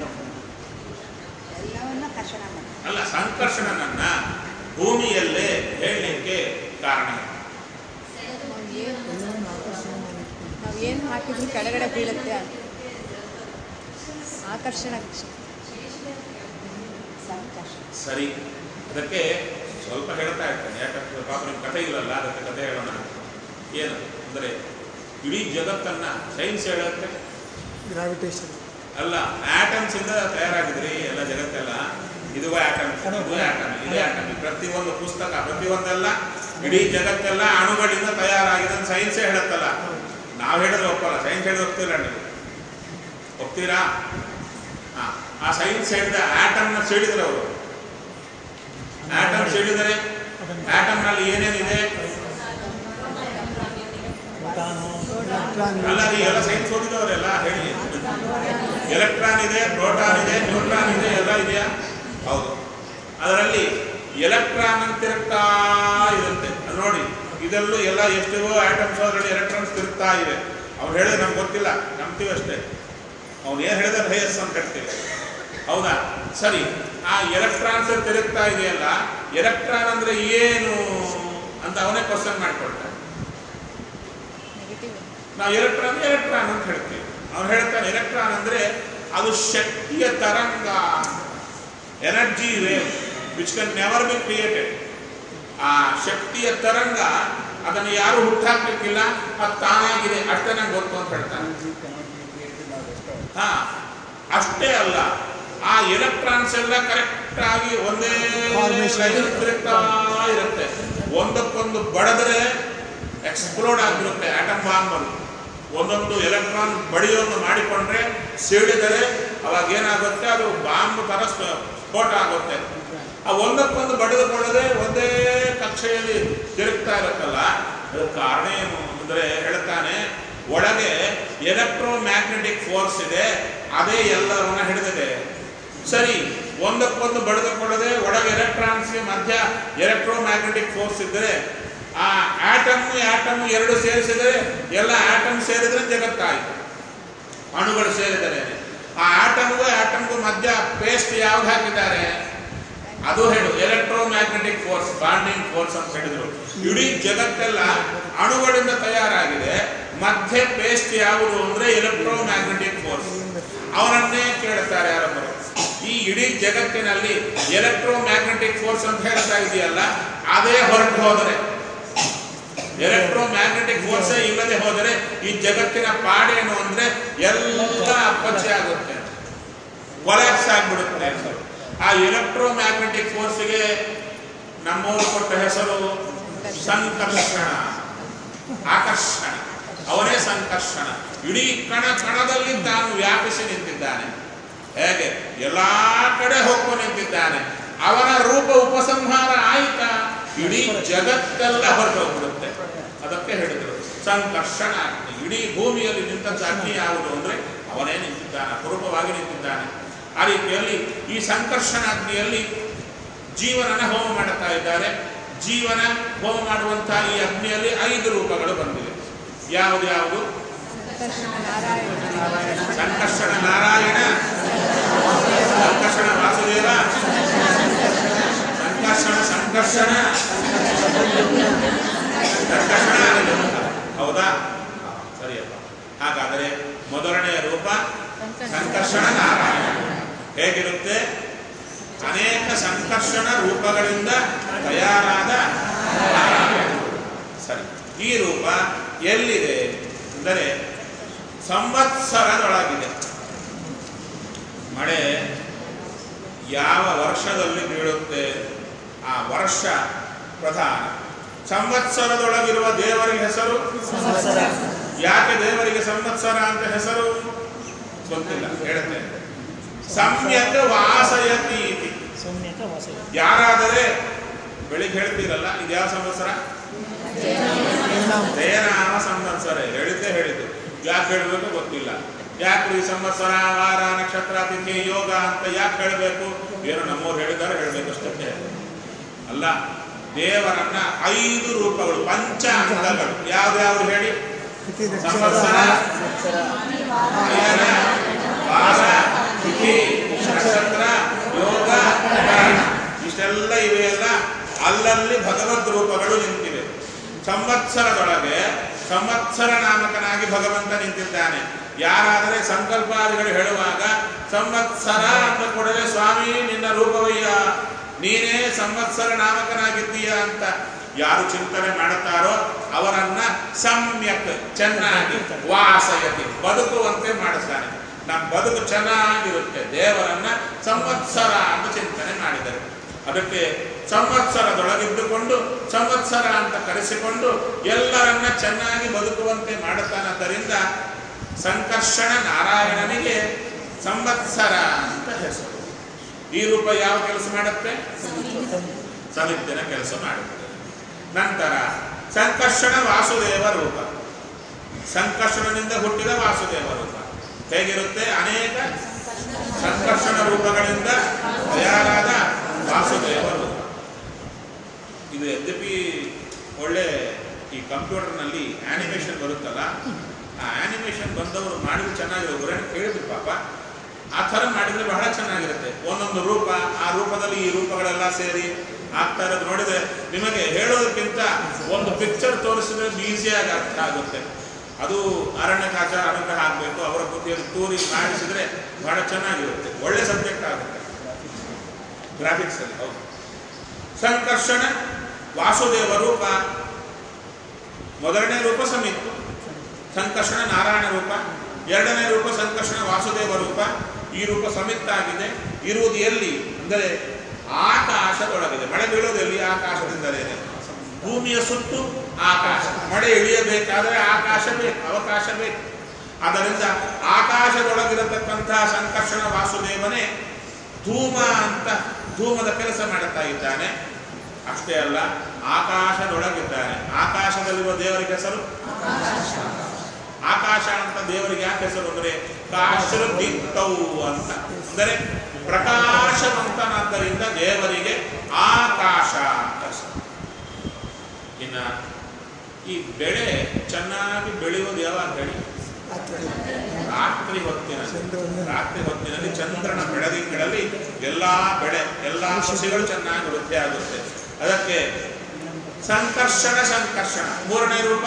ಎಲ್ಲವನ್ನ ಕರ್ಷಣ ಮಾಡಿ ಅಲ್ಲ ಸಂಕರ್ಷಣನನ್ನ ಭೂಮಿಯಲ್ಲೇ ಹೇಳಲಿಕ್ಕೆ ಕಾರಣ ನಾವು ಏನು ಹಾಕಿದ್ರು ಕೆಳಗಡೆ ಬೀಳುತ್ತೆ ಅಂತ ಆಕರ್ಷಣ ಸಂಕರ್ಷ ಸರಿ ಅದಕ್ಕೆ ಸ್ವಲ್ಪ ಹೇಳ್ತಾ ಇರ್ತೇನೆ ಯಾಕಂದ್ರೆ ಪಾಪ ನಿಮ್ಮ ಕಥೆ ಇಲ್ಲಲ್ಲ ಅದಕ್ಕೆ ಕಥೆ ಹೇಳೋಣ ಏನು ಅಂದರೆ ಇಡೀ ಜಗತ್ತನ್ನ ಸೈನ್ಸ್ ಹೇಳುತ್ತೆ ಗ್ರಾವಿಟೇಷನ್ ಅಲ್ಲ ಆಟಮ್ಸ್ ಇಂದ ತಯಾರಾಗಿದ್ರಿ ಎಲ್ಲ ಜಗತ್ತೆಲ್ಲ ಇದು ಆಟಮ್ ಇದು ಆಟಮ್ ಇದು ಆಟಮ್ ಪ್ರತಿಯೊಂದು ಪುಸ್ತಕ ಪ್ರತಿಯೊಂದೆಲ್ಲ ಇಡೀ ಜಗತ್ತೆಲ್ಲ ಅಣುಗಳಿಂದ ತಯಾರಾಗಿದೆ ಅಂತ ಸೈನ್ಸೇ ಹೇಳುತ್ತಲ್ಲ ನಾವು ಹೇಳಿದ್ರೆ ಒಪ್ಪಲ್ಲ ಸೈನ್ಸ್ ಹೇಳಿದ್ರೆ ಒಪ್ತೀರಾ ನೀವು ಒಪ್ತೀರಾ ಹಾ ಆ ಸೈನ್ಸ್ ಹೇಳಿದ ಆಟಮ್ನ ಸಿಡಿದ್ರೆ ಅವರು ಆಟಮ್ ಸಿಡಿದರೆ ಆಟಮ್ನಲ್ಲಿ ಏನೇನಿದೆ ಪ್ರೋಟಾನು ಎಲೆಕ್ಟ್ರಾನ್ ಅಲ್ಲ ರೀ ಎಲ್ಲ ಸೈನ್ಸ್ ಓದಿದವರೆಲ್ಲ ಹೇಳಿ ಎಲೆಕ್ಟ್ರಾನ್ ಇದೆ ಪ್ರೋಟಾನ್ ಇದೆ ನ್ಯೂಟ್ರಾನ್ ಇದೆ ಎಲ್ಲ ಇದೆಯಾ ಹೌದು ಅದರಲ್ಲಿ ಎಲೆಕ್ಟ್ರಾನ್ ಅಂತ ತಿರುಗ್ತಾ ಇರುತ್ತೆ ಅದು ನೋಡಿ ಇದರಲ್ಲೂ ಎಲ್ಲ ಎಷ್ಟಿವೋ ಆಟಮ್ಸ್ ಅದರಲ್ಲಿ ಎಲೆಕ್ಟ್ರಾನ್ಸ್ ತಿರುಗ್ತಾ ಇವೆ ಅವ್ರು ಹೇಳಿದ್ರೆ ನಮ್ಗೆ ಗೊತ್ತಿಲ್ಲ ನಂಬ್ತೀವಿ ಅಷ್ಟೇ ಅವ್ನು ಏನು ಹೇಳಿದ್ರೆ ಭಯಸ್ ಅಂತ ಹೇಳ್ತೀವಿ ಹೌದಾ ಸರಿ ಆ ಎಲೆಕ್ಟ್ರಾನ್ಸ್ ತಿರುಗ್ತಾ ಇದೆಯಲ್ಲ ಎಲೆಕ್ಟ್ರಾನ್ ಅಂದ್ರೆ ಏನು ಅಂತ ಅವನೇ ಕ್ವಶನ್ ಮಾಡ್ಕೊಳ್ತಾನೆ ನೆಗೆಟಿವ್ ನಾವು ಎಲೆಕ್ಟ್ರಾನ್ ಎಲೆಕ್ಟ್ರಾನ್ ಅಂತ ಹೇಳ್ತೀವಿ ಅವ್ನು ಹೇಳ್ತಾನೆ ಎಲೆಕ್ಟ್ರಾನ್ ಅಂದ್ರೆ ಅದು ಶಕ್ತಿಯ ತರಂಗ energy wave which can never be created ಆ ಶಕ್ತಿಯ ತರಂಗ ಅದನ್ನು ಯಾರು ಹುಟ್ಟಾಕ್ಲಿಕ್ಕಿಲ್ಲ ಅದು ತಾನಾಗಿದೆ ಅಷ್ಟೇ ನಂಗೆ ಗೊತ್ತು ಅಂತ ಹೇಳ್ತಾನೆ ಹಾ ಅಷ್ಟೇ ಅಲ್ಲ ಆ ಎಲೆಕ್ಟ್ರಾನ್ಸ್ ಎಲ್ಲ ಕರೆಕ್ಟ್ ಆಗಿ ಒಂದೇ Formation. line ಅಲ್ಲಿ ತಿರುಗ್ತಾ ಇರುತ್ತೆ ಒಂದಕ್ಕೊಂದು ಬಡದ್ರೆ ಎಕ್ಸ್ಪ್ಲೋಡ್ ಆಗಿರುತ್ತೆ ಆಟಮ್ ಬಾಂಬ್ ಅಲ್ಲಿ ಒಂದೊಂದು ಎಲೆಕ್ಟ್ರಾನ್ ಬಡಿಯೋದು ಮಾಡಿಕೊಂಡ್ರೆ ಸಿಡಿದರೆ ಅವಾಗ ಏನಾಗುತ್ತೆ ಅದು ಬಾಂಬ್ ತರ ಸ್ಫ- ಸ್ಫೋಟ ಆಗುತ್ತೆ ಆ ಒಂದಕ್ಕೊಂದು ಬಡಿದುಕೊಳ್ಳದೆ ಒಂದೇ ಕಕ್ಷೆಯಲ್ಲಿ ತಿರುಗ್ತಾ ಇರುತ್ತಲ್ಲ ಅದರ ಕಾರಣ ಏನು ಅಂದ್ರೆ ಹೇಳ್ತಾನೆ ಒಳಗೆ ಎಲೆಕ್ಟ್ರೋ ಮ್ಯಾಗ್ನೆಟಿಕ್ ಫೋರ್ಸ್ ಇದೆ ಅದೇ ಎಲ್ಲವನ್ನ ಹಿಡಿದಿದೆ ಸರಿ ಒಂದಕ್ಕೊಂದು ಬಡಿದುಕೊಳ್ಳದೆ ಒಳಗೆ ಎಲೆಕ್ಟ್ರಾನ್ಸ್ಗೆ ಮಧ್ಯ ಎಲೆಕ್ಟ್ರೋ ಮ್ಯಾಗ್ನೆಟಿಕ್ ಫೋರ್ಸ್ ಇದ್ದರೆ ಆ ಆಟಮ್ ಆಟಮ್ ಎರಡು ಸೇರಿಸಿದರೆ ಎಲ್ಲ ಆಟಮ್ ಸೇರಿದ್ರೆ ಜಗತ್ತಾಯಿತು ಅಣುಗಳು ಸೇರಿದರೆ ಆ ಆಟಮ್ಗೂ ಆಟಮ್ಗೂ ಮಧ್ಯ ಪೇಸ್ಟ್ ಯಾವ್ದು ಹಾಕಿದ್ದಾರೆ ಅದು ಹೇಳು electromagnetic force bonding force ಅಂತ ಹೇಳಿದ್ರು ಇಡೀ ಜಗತ್ತೆಲ್ಲ ಅಣುಗಳಿಂದ ತಯಾರಾಗಿದೆ ಮಧ್ಯೆ ಪೇಸ್ಟ್ ಯಾವುದು ಅಂದ್ರೆ ಎಲೆಕ್ಟ್ರೋ ಮ್ಯಾಗ್ನೆಟಿಕ್ ಫೋರ್ಸ್ ಅವರನ್ನೇ ಕೇಳ್ತಾರೆ ಯಾರೊಬ್ಬರು ಈ ಇಡೀ ಜಗತ್ತಿನಲ್ಲಿ ಎಲೆಕ್ಟ್ರೋ ಮ್ಯಾಗ್ನೆಟಿಕ್ ಫೋರ್ಸ್ ಅಂತ ಹೇಳ್ತಾ ಇದೆಯಲ್ಲ ಅದೇ ಹೊರಟು ಹೋದರೆ ಎಲೆಕ್ಟ್ರೋ ಮ್ಯಾಗ್ನೆಟಿಕ್ ಫೋರ್ಸ್ ಇಲ್ಲದೆ ಹೋದರೆ ಈ ಜಗತ್ತಿನ ಪಾಡೇನು ಅಂದ್ರೆ ಎಲ್ಲ ಅಪ್ಪಚ್ಚೆ ಆಗುತ್ತೆ ಕೊಲಾಪ್ಸ್ ಆಗ್ಬಿಡುತ್ತೆ ಆ ಎಲೆಕ್ಟ್ರೋ ಮ್ಯಾಗ್ನೆಟಿಕ್ ಫೋರ್ಸ್ಗೆ ನಮ್ಮವರು ಕೊಟ್ಟ ಹೆಸರು ಸಂಕರ್ಷಣ ಆಕರ್ಷಣ ಅವನೇ ಸಂಕರ್ಷಣ ಇಡೀ ಕಣ ಕಣದಲ್ಲಿ ತಾನು ವ್ಯಾಪಿಸಿ ನಿಂತಿದ್ದಾನೆ ಹೇಗೆ ಎಲ್ಲಾ ಕಡೆ ಹೋಗ್ಕೊ ನಿಂತಿದ್ದಾನೆ ಅವನ ರೂಪ ಉಪಸಂಹಾರ ಆಯಿತಾ ಇಡೀ ಜಗತ್ತೆಲ್ಲ ಹೊರಟೋಗ್ಬಿಡುತ್ತೆ ಅದಕ್ಕೆ ಹೇಳಿದರು ಸಂಕರ್ಷಣ ಅಗ್ನಿ ಇಡೀ ಭೂಮಿಯಲ್ಲಿ ನಿಂತ ಅಗ್ನಿ ಯಾವುದು ಅಂದ್ರೆ ಅವನೇ ನಿಂತಿದ್ದಾನೆ ಅಪರೂಪವಾಗಿ ನಿಂತಿದ್ದಾನೆ ಆ ರೀತಿಯಲ್ಲಿ ಈ ಸಂಕರ್ಷಣ ಅಗ್ನಿಯಲ್ಲಿ ಜೀವನನ ಹೋಮ ಮಾಡುತ್ತಾ ಇದ್ದಾರೆ ಜೀವನ ಹೋಮ ಮಾಡುವಂತಹ ಈ ಅಗ್ನಿಯಲ್ಲಿ ಐದು ರೂಪಗಳು ಬಂದಿವೆ ಯಾವುದು ಯಾವುದು ಸಂಕರ್ಷಣ ನಾರಾಯಣ ಸಂಕರ್ಷಣ ನಾರಾಯಣ ಸಂಕರ್ಷಣ ವಾಸುದೇವ ಸಂಕರ್ಷಣ ಸಂಕರ್ಷಣ ಸಂಕರ್ಷಣ ಅನಿರುದ್ಧ. ಹೌದಾ ಸರಿಯಪ್ಪ ಹಾಗಾದರೆ ಮೊದಲನೆಯ ರೂಪ ಸಂಕರ್ಷಣ ನಾರಾಯಣ ಹೇಗಿರುತ್ತೆ ಅನೇಕ ಸಂಕರ್ಷಣ ರೂಪಗಳಿಂದ ತಯಾರಾದ ನಾರಾಯಣ ಸರಿ ಈ ರೂಪ ಎಲ್ಲಿದೆ ಅಂದರೆ ಸಂವತ್ಸರದೊಳಗಿದೆ ಮಳೆ ಯಾವ ವರ್ಷದಲ್ಲಿ ಬೀಳುತ್ತೆ ಆ ವರ್ಷ ಪ್ರಧಾನ ಸಂವತ್ಸರದೊಳಗಿರುವ ದೇವರಿಗೆ ಹೆಸರು ಯಾಕೆ ದೇವರಿಗೆ ಸಂವತ್ಸರ ಅಂತ ಹೆಸರು ಗೊತ್ತಿಲ್ಲ ಹೇಳುತ್ತೇನೆ ಸಮ್ಯಕ್ ವಾಸಯತಿ ಇತಿ. ಸೌಮ್ಯಕ ವಾಸ ಯಾರಾದರೆ ಬೆಳಿಗ್ಗೆ ಹೇಳ್ತೀರಲ್ಲ ಇದು ಯಾವ ಸಂವತ್ಸರ ಜಯನಾಮ ಸಂವತ್ಸರ ಹೇಳಿದ್ದೇ ಹೇಳಿದ್ದು ಯಾಕೆ ಹೇಳಬೇಕು ಗೊತ್ತಿಲ್ಲ ಯಾಕೆ ಈ ಸಂವತ್ಸರ ವಾರ ನಕ್ಷತ್ರ ತಿಥಿ ಯೋಗ ಅಂತ ಯಾಕೆ ಹೇಳಬೇಕು ಏನು ನಮ್ಮವ್ರು ಹೇಳಿದ್ದಾರೆ ಹೇಳಬೇಕಷ್ಟೇ ಅಲ್ಲ ದೇವರನ್ನ ಐದು ರೂಪಗಳು ಪಂಚ ಅಂಗಗಳು ಯಾವ್ದ್ಯಾವ್ದು ಹೇಳಿ ತಿಥಿ ಸಂವತ್ಸರ ನಕ್ಷತ್ರ ಅಯನ, ವಾರ ತಿಥಿ ನಕ್ಷತ್ರ ಯೋಗ ಕರಣ ಇಷ್ಟೆಲ್ಲ ಇವೆಯಲ್ಲ ಅಲ್ಲಲ್ಲಿ ಭಗವದ್ ರೂಪಗಳು ನಿಂತಿವೆ ಸಂವತ್ಸರದೊಳಗೆ ಸಂವತ್ಸರ ನಾಮಕನಾಗಿ ಭಗವಂತ ನಿಂತಿದ್ದಾನೆ ಯಾರಾದರೆ ಸಂಕಲ್ಪಾದಿಗಳು ಹೇಳುವಾಗ ಸಂವತ್ಸರ ಅಂತ ಕೂಡಲೇ ಸ್ವಾಮಿ ನಿನ್ನ ರೂಪವಯ್ಯ ನೀನೇ ಸಂವತ್ಸರ ನಾಮಕನಾಗಿದ್ದೀಯ ಅಂತ ಯಾರು ಚಿಂತನೆ ಮಾಡುತ್ತಾರೋ ಅವರನ್ನ ಸಮ್ಯಕ್ ಚೆನ್ನಾಗಿ ವಾಸಯತಿ ಬದುಕುವಂತೆ ಮಾಡಿಸ್ತಾನೆ ನಮ್ಮ ಬದುಕು ಚೆನ್ನಾಗಿರುತ್ತೆ ದೇವರನ್ನ ಸಂವತ್ಸರ ಅಂತ ಚಿಂತನೆ ಮಾಡಿದರು ಅದಕ್ಕೆ ಸಂವತ್ಸರದೊಳಗಿದ್ದುಕೊಂಡು ಸಂವತ್ಸರ ಅಂತ ಕರೆಸಿಕೊಂಡು ಎಲ್ಲರನ್ನ ಚೆನ್ನಾಗಿ ಬದುಕುವಂತೆ ಮಾಡುತ್ತಾನದ್ದರಿಂದ ಸಂಕರ್ಷಣ ನಾರಾಯಣನಿಗೆ ಸಂವತ್ಸರ ಅಂತ ಹೆಸರು ಈ ರೂಪ ಯಾವ ಕೆಲಸ ಮಾಡುತ್ತೆ ಸಮಿತಿನ ಕೆಲಸ ಮಾಡುತ್ತೆ ನಂತರ ಸಂಕರ್ಷಣ ವಾಸುದೇವ ರೂಪ ಸಂಕರ್ಷಣನಿಂದ ಹುಟ್ಟಿದ ವಾಸುದೇವ ರೂಪ ಹೇಗಿರುತ್ತೆ ಅನೇಕ ಸಂಕರ್ಷಣ ರೂಪಗಳಿಂದ ತಯಾರಾದ ವಾಸುದೇವ ರೂಪ ಇದು ಯದ್ಯಪಿ ಒಳ್ಳೆ ಈ ಕಂಪ್ಯೂಟರ್ನಲ್ಲಿ ಆನಿಮೇಷನ್ ಬರುತ್ತಲ್ಲ ಆ ಆನಿಮೇಷನ್ ಬಂದವರು ಮಾಡಿದ್ರೆ ಚೆನ್ನಾಗಿರೋ ಗುರಣ್ಣ ಕೇಳಿದ್ರು ಪಾಪ ಆ ಥರ ಮಾಡಿದ್ರೆ ಬಹಳ ಚೆನ್ನಾಗಿರುತ್ತೆ ಒಂದೊಂದು ರೂಪ ಆ ರೂಪದಲ್ಲಿ ಈ ರೂಪಗಳೆಲ್ಲ ಸೇರಿ ಆಗ್ತಾ ಇರೋದು ನೋಡಿದ್ರೆ ನಿಮಗೆ ಹೇಳೋದಕ್ಕಿಂತ ಒಂದು ಪಿಕ್ಚರ್ ತೋರಿಸಿದ್ರೆ ಈಸಿಯಾಗಿ ಅರ್ಥ ಆಗುತ್ತೆ ಅದು ಅರಣ್ಯಕಾಚಾರ ಅನುಗ್ರಹ ಆಗಬೇಕು ಅವರ ಬುದ್ಧಿಯಲ್ಲಿ ತೂರಿ ಮಾಡಿಸಿದ್ರೆ ಬಹಳ ಚೆನ್ನಾಗಿರುತ್ತೆ ಒಳ್ಳೆ ಸಬ್ಜೆಕ್ಟ್ ಆಗುತ್ತೆ ಗ್ರಾಫಿಕ್ಸ್ ಅಲ್ಲಿ ಹೌದು ಸಂಕರ್ಷಣ ವಾಸುದೇವ ರೂಪ ಮೊದಲನೇ ರೂಪ ಸಮಿತ್ತು ಸಂಕರ್ಷಣ ನಾರಾಯಣ ರೂಪ ಎರಡನೇ ರೂಪ ಸಂಕರ್ಷಣ ವಾಸುದೇವ ರೂಪ ಈ ರೂಪ ಸಮಿತ್ತಾಗಿದೆ ಇರುವುದು ಎಲ್ಲಿ ಅಂದರೆ ಆಕಾಶದೊಳಗಿದೆ ಮಳೆ ಬೀಳೋದು ಎಲ್ಲಿ ಆಕಾಶದಿಂದಲೇ ಭೂಮಿಯ ಸುತ್ತು ಆಕಾಶ ಮಳೆ ಇಳಿಯಬೇಕಾದರೆ ಆಕಾಶ ಬೇಕು ಅವಕಾಶ ಬೇಕು ಆದ್ದರಿಂದ ಆಕಾಶದೊಳಗಿರತಕ್ಕಂತಹ ಸಂಕರ್ಷಣ ವಾಸುದೇವನೇ ಧೂಮ ಅಂತ ಧೂಮದ ಕೆಲಸ ಮಾಡುತ್ತಾ ಇದ್ದಾನೆ ಅಷ್ಟೇ ಅಲ್ಲ ಆಕಾಶದೊಳಗಿದ್ದಾನೆ ಆಕಾಶದಲ್ಲಿರುವ ದೇವರಿಗೆ ಹೆಸರು ಆಕಾಶ ಅಂತ ದೇವರಿಗೆ ಯಾಕೆ ಹೆಸರು ಅಂದರೆ ಕಾಶ್ರದಿತ್ತವು ಅಂತ ಅಂದರೆ ಪ್ರಕಾಶವಂತನಾದ್ದರಿಂದ ದೇವರಿಗೆ ಆಕಾಶ ಅಂತ ಹೆಸರು ಇನ್ನ ಈ ಬೆಳೆ ಚೆನ್ನಾಗಿ ಬೆಳೆಯೋದು ಯಾವಾಗ ಹೇಳಿ ರಾತ್ರಿ ಹೊತ್ತಿನ ಚಂದ್ರನ ರಾತ್ರಿ ಹೊತ್ತಿನಲ್ಲಿ ಚಂದ್ರನ ಬೆಳದಿಂಗಳಲ್ಲಿ ಎಲ್ಲಾ ಬೆಳೆ ಎಲ್ಲಾ ಸಸಿಗಳು ಚೆನ್ನಾಗಿ ವೃದ್ಧಿ ಆಗುತ್ತೆ ಅದಕ್ಕೆ ಸಂಕರ್ಷಣ ಸಂಕರ್ಷಣ ಮೂರನೇ ರೂಪ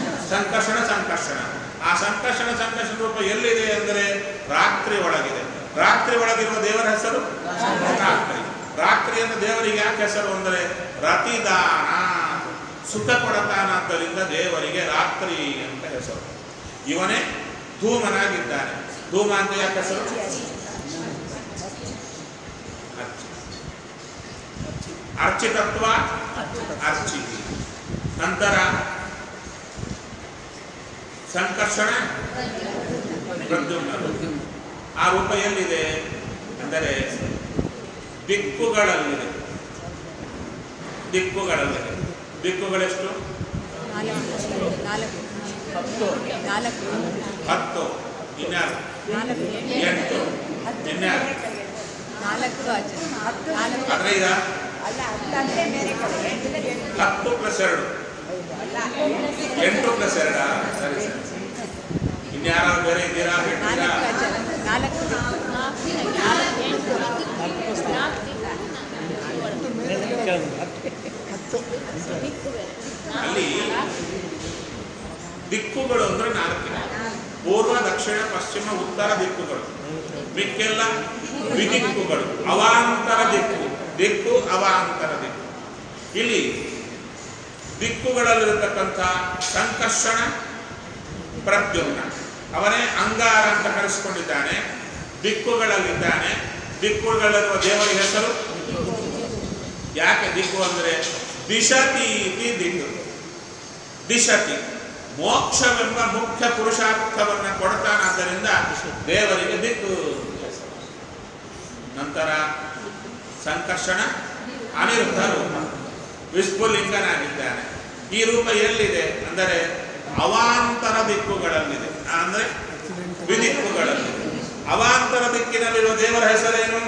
ಸಂಕರ್ಷಣ ಸಂಕರ್ಷಣ ಆ ಸಂಕರ್ಷಣ ಸಂಕರ್ಷಣ ರೂಪ ಎಲ್ಲಿದೆ ಅಂದರೆ ರಾತ್ರಿ ಒಳಗಿದೆ ರಾತ್ರಿ ಒಳಗಿರುವ ದೇವರ ಹೆಸರು ರಾತ್ರಿ ರಾತ್ರಿಯನ್ನು ದೇವರಿಗೆ ಯಾಕೆ ಹೆಸರು ಅಂದರೆ ರತಿದಾನ ಸುಖ ಕೊಡತಾನಾದ್ದರಿಂದ ದೇವರಿಗೆ ರಾತ್ರಿ ಅಂತ ಹೆಸರು ಇವನೇ ಧೂಮನಾಗಿದ್ದಾನೆ ಧೂಮ ಅಂತ ಯಾಕೆ ಹೆಸರು ಅರ್ಚಿ. ಅರ್ಚಿತತ್ವ ಅರ್ಚಿ ನಂತರ ಸಂಕರ್ಷಣ ಪ್ರದ್ಯುಮ್ನ ಆ ರೂಪ ಎಲ್ಲಿದೆ ಅಂದರೆ ದಿಕ್ಕುಗಳಲ್ಲಿದೆ ದಿಕ್ಕುಗಳಲ್ಲಿದೆ ದಿಕ್ಕುಗಳೆಷ್ಟು ನಾಲ್ಕು ನಾಲ್ಕು ನಾಲ್ಕು ಹತ್ತು ಇನ್ಯಾರು ನಾಲ್ಕು ಎಂಟು ಇನ್ಯಾರು ನಾಲ್ಕು ಆಚೆ ನಾಲ್ಕು ಆದ್ರೆ ಈಗ ಅಲ್ಲ ಹತ್ತಂದ್ರೆ ಬೇರೆ ಕಡೆ ಎಂಟನೇ ಎಂಟು. ಹತ್ತು ಪ್ಲಸ್ ಎರಡು ಅಲ್ಲ ಎಂಟು ಪ್ಲಸ್ ಎರಡಾ ಸರಿ ಸರಿ ಇನ್ಯಾರು ಬೇರೆ ಇದ್ದೀರಾ ಹೇಳ್ತೀರಾ ನಾಲ್ಕು ಆಚೆ ನಾಲ್ಕು ಹತ್ತು ಅಲ್ಲಿ ದಿಕ್ಕುಗಳು ಅಂದ್ರೆ ನಾಲ್ಕು ಪೂರ್ವ ದಕ್ಷಿಣ ಪಶ್ಚಿಮ ಉತ್ತರ ದಿಕ್ಕುಗಳು ಮಿಕ್ಕೆಲ್ಲ ವಿದಿಕ್ಕುಗಳು ಅವಾಂತರ ದಿಕ್ಕು ದಿಕ್ಕು ಅವಾಂತರ ದಿಕ್ಕು ಇಲ್ಲಿ ದಿಕ್ಕುಗಳಲ್ಲಿರತಕ್ಕಂಥ ಸಂಕರ್ಷಣ ಪ್ರದ್ಯುಮ್ನ ಅವನೇ ಅಂಗಾರ ಅಂತ ಕರೆಸಿಕೊಂಡಿದ್ದಾನೆ ದಿಕ್ಕುಗಳಲ್ಲಿದ್ದಾನೆ ದಿಕ್ಕುಗಳಲ್ಲಿರುವ ದೇವರ ಹೆಸರು ಯಾಕೆ ದಿಕ್ಕು ಅಂದ್ರೆ ದಿಶತೀತಿ ದಿಕ್ಕು ದಿಶತಿ ಮೋಕ್ಷವೆಂಬ ಮುಖ್ಯ ಪುರುಷಾರ್ಥವನ್ನ ಕೊಡ್ತಾನಾದ್ದರಿಂದ ದೇವರಿಗೆ ದಿಕ್ಕು ಅಂತ ಹೆಸರು. ನಂತರ ಸಂಕರ್ಷಣ ಅನಿರುದ್ಧ ರೂಪ ವಿಸ್ಫುಲಿಂಗನಾಗಿದ್ದಾನೆ ಈ ರೂಪ ಎಲ್ಲಿದೆ ಅಂದರೆ ಅವಾಂತರ ದಿಕ್ಕುಗಳಲ್ಲಿದೆ ಅಂದ್ರೆ ವಿದಿಕ್ಕುಗಳಲ್ಲಿದೆ ಅವಾಂತರ ದಿಕ್ಕಿನಲ್ಲಿರುವ ದೇವರ ಹೆಸರೇನು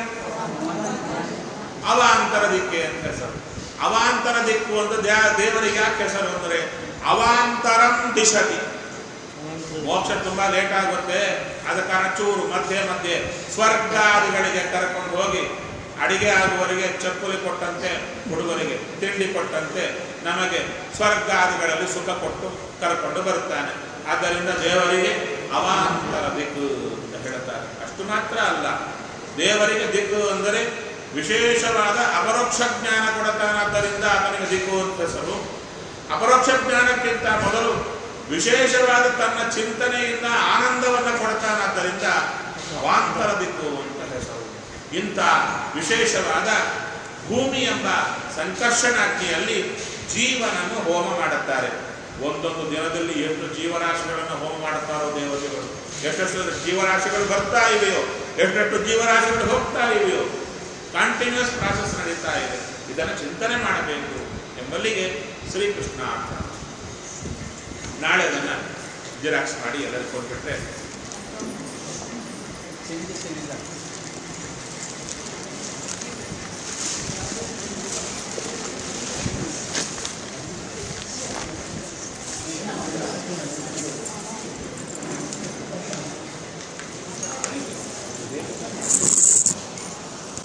ಅವಾಂತರ ದಿಕ್ಕೆ ಅಂತ ಹೆಸರು ಅವಾಂತರ ದಿಕ್ಕು ಅಂತ ದ್ಯಾ- ದೇವರಿಗೆ ಯಾಕೆ ಹೆಸರು ಅಂದರೆ ಅವಾಂತರಂ ದಿಶತಿ ಮೋಕ್ಷ ತುಂಬಾ ಲೇಟ್ ಆಗುತ್ತೆ ಆದ ಕಾರಣ ಚೂರು ಮಧ್ಯೆ ಮಧ್ಯೆ ಸ್ವರ್ಗಾದಿಗಳಿಗೆ ಕರ್ಕೊಂಡು ಹೋಗಿ ಅಡಿಗೆ ಆಗುವವರಿಗೆ ಚಪ್ಪಲಿ ಕೊಟ್ಟಂತೆ ಹುಡುಗರಿಗೆ ತಿಂಡಿ ಕೊಟ್ಟಂತೆ ನಮಗೆ ಸ್ವರ್ಗಾದಿಗಳಲ್ಲಿ ಸುಖ ಕೊಟ್ಟು ಕರ್ಕೊಂಡು ಬರುತ್ತಾನೆ ಆದ್ದರಿಂದ ದೇವರಿಗೆ ಅವಾಂತರ ದಿಕ್ಕು ಅಂತ ಹೇಳ್ತಾರೆ ಅಷ್ಟು ಮಾತ್ರ ಅಲ್ಲ ದೇವರಿಗೆ ದಿಕ್ಕು ಅಂದರೆ ವಿಶೇಷವಾದ ಅಪರೋಕ್ಷ ಜ್ಞಾನ ಕೊಡತಾನಾದ್ದರಿಂದ ಆತನಿಗೆ ದಿಕ್ಕು ಅಂತ ಹೆಸರು ಅಪರೋಕ್ಷ ಜ್ಞಾನಕ್ಕಿಂತ ಮೊದಲು ವಿಶೇಷವಾದ ತನ್ನ ಚಿಂತನೆಯಿಂದ ಆನಂದವನ್ನು ಕೊಡ್ತಾನಾದ್ದರಿಂದ ಅವಾಂತರ ದಿಕ್ಕು ಅಂತ ಹೆಸರು ಇಂಥ ವಿಶೇಷವಾದ ಭೂಮಿ ಎಂಬ ಸಂಕರ್ಷಣಾಗ್ನಿಯಲ್ಲಿ ಜೀವನನ್ನು ಹೋಮ ಮಾಡುತ್ತಾರೆ ಒಂದೊಂದು ದಿನದಲ್ಲಿ ಎಷ್ಟು ಜೀವರಾಶಿಗಳನ್ನು ಹೋಮ ಮಾಡುತ್ತಾರೋ ದೇವತೆಗಳು ಎಷ್ಟೆಷ್ಟು ಜೀವರಾಶಿಗಳು ಬರ್ತಾ ಇವೆಯೋ ಎಷ್ಟೆಷ್ಟು ಜೀವರಾಶಿಗಳು ಹೋಗ್ತಾ ಇವೆಯೋ ಕಂಟಿನ್ಯೂಸ್ ಪ್ರಾಸೆಸ್ ನಡೀತಾ ಇದೆ ಇದನ್ನು ಚಿಂತನೆ ಮಾಡಬೇಕು ಎಂಬಲ್ಲಿಗೆ ಶ್ರೀಕೃಷ್ಣ ಅಂತ ನಾಳೆ ಅದನ್ನು ಜಿರಾಕ್ಸ್ ಮಾಡಿ ಎಲ್ಲರಿಗೂ ಕೊಟ್ಬಿಟ್ರೆ ಚೇಂಜಸ್ ಏನಿಲ್ಲ